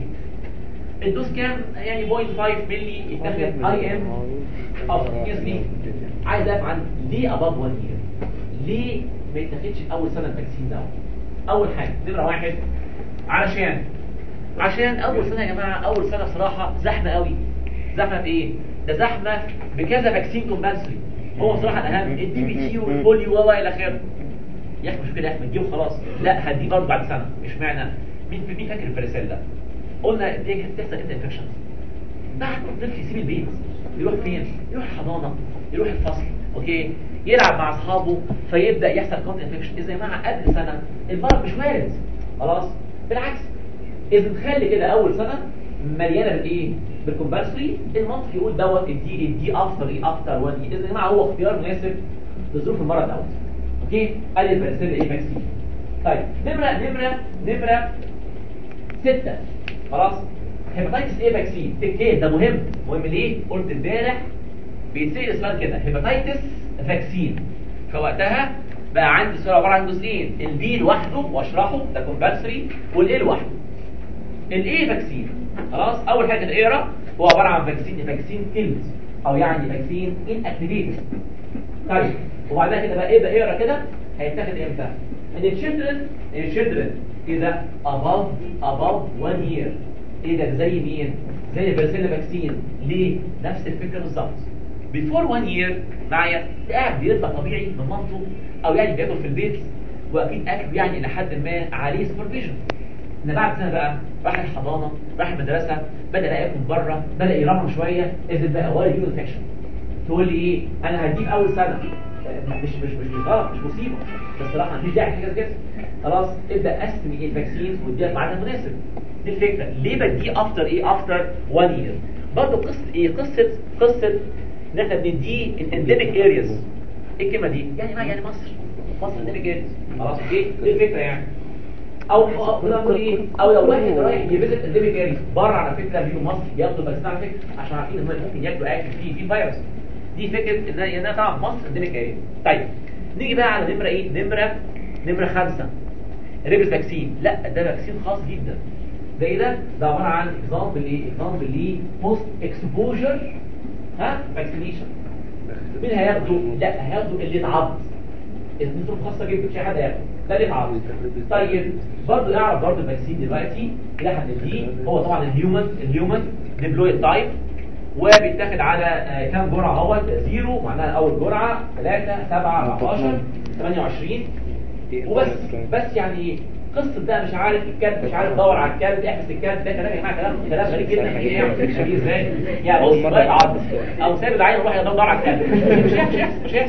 الدوز كام يعني 0.5 ملي يتاخد اي ام اوف اكسكيوز مي عايز اعرف عن ليه above 1 year ليه ما يتاخدش اول سنه الفاكسين ده اول حاجه نمره واحد علشان عشان اول سنه يا جماعه اول سنه بصراحه زحمه قوي زحمه في ايه ده زحمه بكذا فاكسين كومبالسري هو بصراحه الاهم الدي بي تي والبوليو و الى اخره يا اخي مش كده يا احمد تجيبه خلاص لا هديه برضه بعد سنه مش معنى مين مين فاكر الفريسيلا قلنا دي بتحصل امتى انفكشن بعد ما الطفل يسيب البيت يروح فين يروح الحضانه يروح الفصل اوكي يلعب مع اصحابه فيبدا يحصل كونت انفكشن اذا يا جماعه قبل سنه المرض مش وارد خلاص بالعكس اذا تخلي كده اول سنه مليانه بالايه بالكومبالسري المنطق يقول دوت الدي الدي افتر ايه افتر 1 اذا يا جماعه هو اختيار مناسب لظروف المرض دوت اوكي ادي الفرنسيه ايه فاكسين طيب نمره نمره نمره ستة خلاص هيباتيتس ايه فاكسين تكيه ده مهم مهم ليه قلت امبارح بيتسال السؤال كده هيباتيتس فاكسين فوقتها بقى عندي سؤال عباره عن جزئين البي لوحده واشرحه ده كومبالسري والايه لوحده الايه فاكسين خلاص اول حاجه الايرا هو عباره عن فاكسين فاكسين كيلد او يعني فاكسين ان اكتيفيتد طيب وبعدها كده بقى ايه ده ايرا كده هيتاخد امتى ان الشيلدرن الشيلدرن اذا above above 1 year ايه ده زي مين زي الفيرسيلا فاكسين ليه نفس الفكره بالظبط بيفور 1 year معايا قاعد بيرضع طبيعي من مامته او يعني بياكل في البيت واكيد اكل يعني لحد ما عليه سوبرفيجن ان بعد سنه بقى راح الحضانه راح المدرسه بدا ياكل بره بدا يرمم شويه اذا بقى وارد يو انفكشن تقول لي ايه انا هديك اول سنه مش مش مش مش غلط مش مصيبه بس صراحه مفيش داعي حاجه كده خلاص ابدا قسم ايه الفاكسين واديها بعدها مناسب دي الفكره ليه بديه افتر ايه افتر 1 يير برضه قصه ايه قصه قصه ان احنا بنديه الانديميك ارياز ايه الكلمه دي يعني ما يعني مصر مصر انديميك ارياز خلاص ايه دي الفكره يعني او او نقول ايه او لو واحد رايح يفيزت انديميك اريا بره على فكره بيجوا مصر بياخدوا فاكسين على فكره عشان عارفين ان هم ممكن ياكلوا اكل فيه فيه فيروس دي فكره ان انا طبعا مصر انديميك اريا طيب نيجي بقى على نمره ايه نمره نمره خمسة ريبس فاكسين لا ده فاكسين خاص جدا ده ايه ده ده عباره عن اكزامبل ايه اكزامبل ليه بوست اكسبوجر ها فاكسينيشن مين هياخده لا هياخده اللي اتعض النظام خاصه جدا مش حد هياخده ده اللي اتعض طيب برضه اعرف برضه الفاكسين دلوقتي الى حد دي هو طبعا الهيومن الهيومن ديبلويد تايب وبيتاخد على آه، كام جرعه اهوت زيرو معناها اول جرعه 3 7 14 28 وبس بس يعني قصه بقى مش عارف الكلب مش عارف دور على الكلب احبس الكلب ده كلام يا جماعه كلام كلام غريب جدا يعني ايه يعني ازاي يعني بص رايح عض او ساب العين وراح يدور على الكلب مش هيحصل مش هيحصل مش هيحصل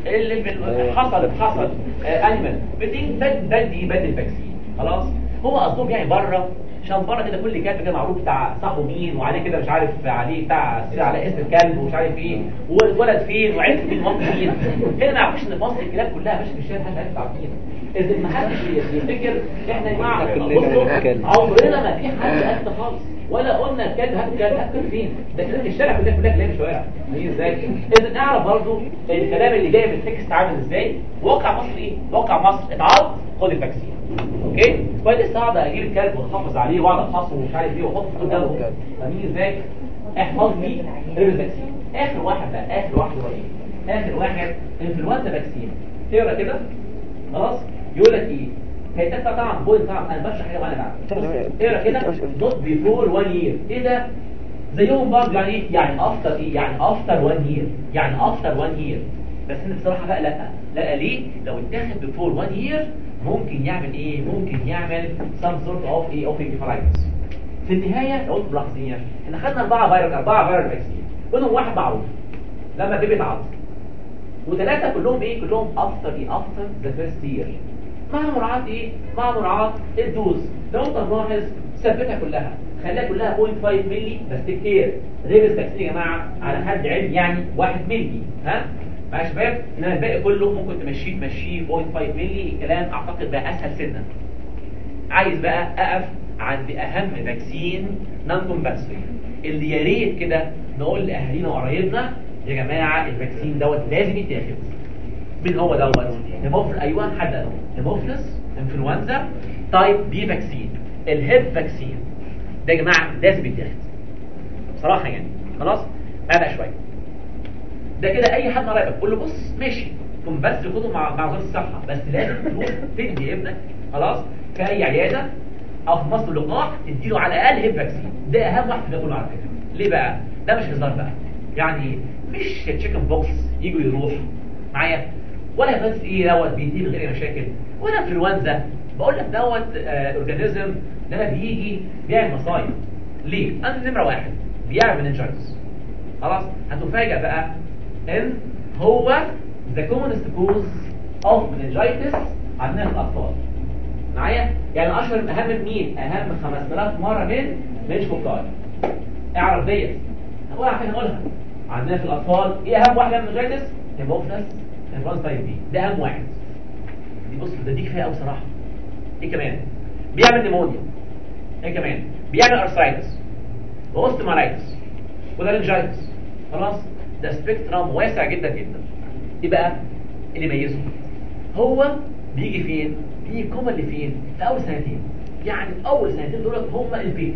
اللي اللي حصل حصل انيمال بدي بدي بدي الفاكسين خلاص هو قصدهم يعني بره عشان بره كده كل كلب كده معروف بتاع صاحبه مين وعليه كده مش عارف عليه بتاع على اسم الكلب ومش عارف ايه واتولد فين وعرف مين مصر مين هنا ما يعرفوش ان مصر الكلاب كلها ماشيه في الشارع محدش عارف عارفين اذا ما حدش يفتكر احنا يا جماعه كلنا بصوا نتكلم. عمرنا ما في حد قد خالص ولا قلنا الكلب هات الكلب هات الكلب فين ده كلام الشارع كلها كلها كلام الشوارع هي ازاي اذا نعرف برضو الكلام اللي جاي من التكست عامل ازاي واقع مصر ايه واقع مصر اتعض خد الفاكسين اوكي كويس اقعد اجيب الكلب واحافظ عليه واقعد افحصه ومش عارف ايه واحطه في جنبه فاهمين ازاي احفظ لي ريبل فاكسين اخر واحد بقى اخر واحد هو ايه اخر واحد انفلونزا فاكسين تقرا كده خلاص يقول لك ايه هيتك طبعا بوينت طبعا انا بشرح حاجه وانا بعمل اقرا كده نوت بيفور 1 يير ايه ده زيهم برضه يعني ايه يعني افتر ايه يعني افتر 1 يير يعني افتر 1 يير بس انا بصراحه بقى لا لا ليه لو اتاخد بيفور 1 يير ممكن يعمل ايه ممكن يعمل some sort of ايه of encephalitis في النهايه لو انتم ملاحظين احنا خدنا اربعه فيروس اربعه فيروس فاكسين منهم واحد معروف لما البيبي اتعض وثلاثه كلهم ايه كلهم افتر ايه افتر ذا فيرست يير مع مراعاه ايه مع مراعاه الدوز لو انت ملاحظ ثبتها كلها خليها كلها 0.5 مللي بس كتير ريبس فاكسين يا جماعه على حد علم يعني 1 مللي ها مع يا شباب انما الباقي كله ممكن تمشيه تمشيه 0.5 مللي الكلام اعتقد بقى اسهل سنه عايز بقى اقف عند اهم فاكسين نون كومبالسري اللي يا ريت كده نقول لاهالينا وقرايبنا يا جماعه الفاكسين دوت لازم يتاخد مين هو دوت هيموفل ايوه حد قاله هيموفلس انفلونزا تايب بي فاكسين الهيب فاكسين ده يا جماعه لازم يتاخد بصراحه يعني خلاص ابقى شويه ده كده اي حد قرايبك قول له بص ماشي كن بس خده مع مع وزاره الصحه بس لازم تروح تدي ابنك خلاص في اي عياده او في مصر اللقاح تديله على الاقل هيب فاكسين ده اهم واحد في ده كله على فكره ليه بقى ده مش هزار بقى يعني مش تشيكن بوكس يجوا يروح معايا ولا بس ايه دوت بينتهي من غير أي مشاكل ولا انفلونزا بقول لك دوت آه اورجانيزم ده بيجي بيعمل مصايب ليه؟ انا نمره واحد بيعمل مننجايتس خلاص هتفاجئ بقى ان هو the commonest cause of meningitis عندنا في الاطفال معايا يعني اشهر اهم من مين اهم 5000 مره من مش فكار اعرف ديت هقول عشان هقولها عندنا في الاطفال ايه اهم واحده من المنجايتس هيموفلس انفلونزا تايب بي ده اهم واحد دي بص ده دي كفايه قوي صراحه ايه كمان بيعمل نيمونيا ايه كمان بيعمل ارثرايتس واوستيمالايتس ولارنجايتس خلاص ده سبيكترم واسع جدا جدا ايه بقى اللي يميزه هو بيجي فين بيجي كومن فين في اول سنتين يعني في اول سنتين دول هم البيت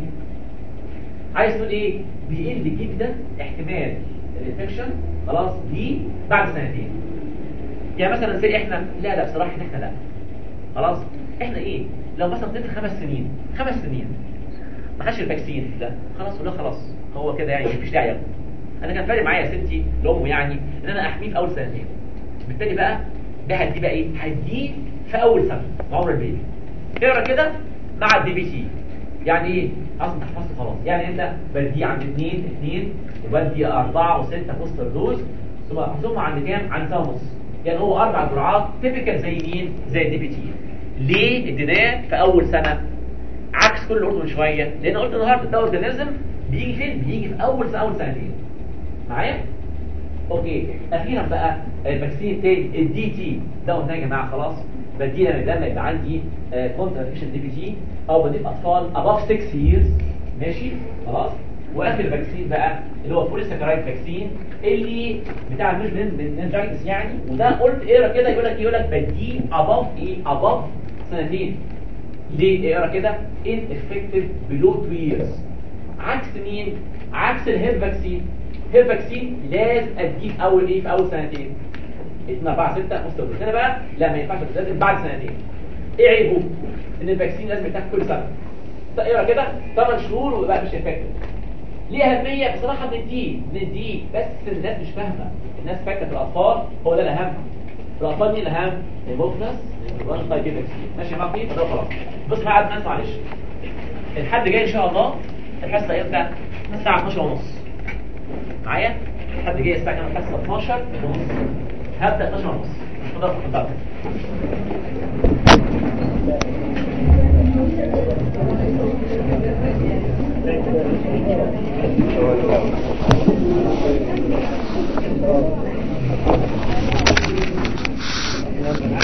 عايز تقول ايه بيقل جدا احتمال الانفكشن خلاص دي بعد سنتين يعني مثلا زي احنا لا لا بصراحه إن احنا لا خلاص احنا ايه لو مثلا طفل خمس سنين خمس سنين ما خدش الفاكسين ده خلاص ولا خلاص هو كده يعني مفيش داعي ياخده. انا كان فارق معايا يا ستي لامه يعني ان انا احميه في اول سنتين بالتالي بقى ده هديه بقى ايه هديه في اول سنه مع عمر البيبي اقرا كده مع الدي بي تي يعني ايه اصلا تحفظت خلاص يعني انت بديه عند اثنين اثنين وبدي اربعه وسته بوستر دوز ثم ثم عند كام عند سنه ونص يعني هو اربع جرعات تيبيكال زي مين زي الدي بي تي ليه اديناه في اول سنه عكس كل اللي قلته من شويه لان قلت النهارده ده اورجانيزم بيجي فين بيجي في اول سنه اول سنتين معايا اوكي اخيرا بقى الفاكسين التاني الدي تي ده قلنا يا جماعه خلاص بديها لما يبقى عندي كونترافيشن دي بي تي او بديل اطفال above 6 years ماشي خلاص واخر فاكسين بقى اللي هو بوليساكرايد فاكسين اللي بتاع المش مننجايتس يعني وده قلت اقرا كده يقول لك يقول لك بديه above ايه above سنتين ليه اقرا كده ineffective below 2 years عكس مين عكس الهيب فاكسين هيب فاكسين لازم اديه في اول ايه في اول سنتين 2 4 6 مستوى هنا بقى لا ما ينفعش لازم بعد سنتين ايه عيبه ان الفاكسين لازم يتاخد كل سنه اقرا كده 8 شهور ويبقى مش افكتيف ليه اهميه بصراحه بنديه بنديه بس الناس مش فاهمه الناس فاكره في الاطفال هو ده الاهم الاطفال مين الاهم المفلس وان تايب فاكسين ماشي يا مافي ده خلاص بص معايا يا الناس معلش الحد جاي ان شاء الله الحصه امتى الساعه 12 ونص معايا الحد جاي الساعه كام الحصه 12 ونص هبدا 12 ونص اتفضل اتفضل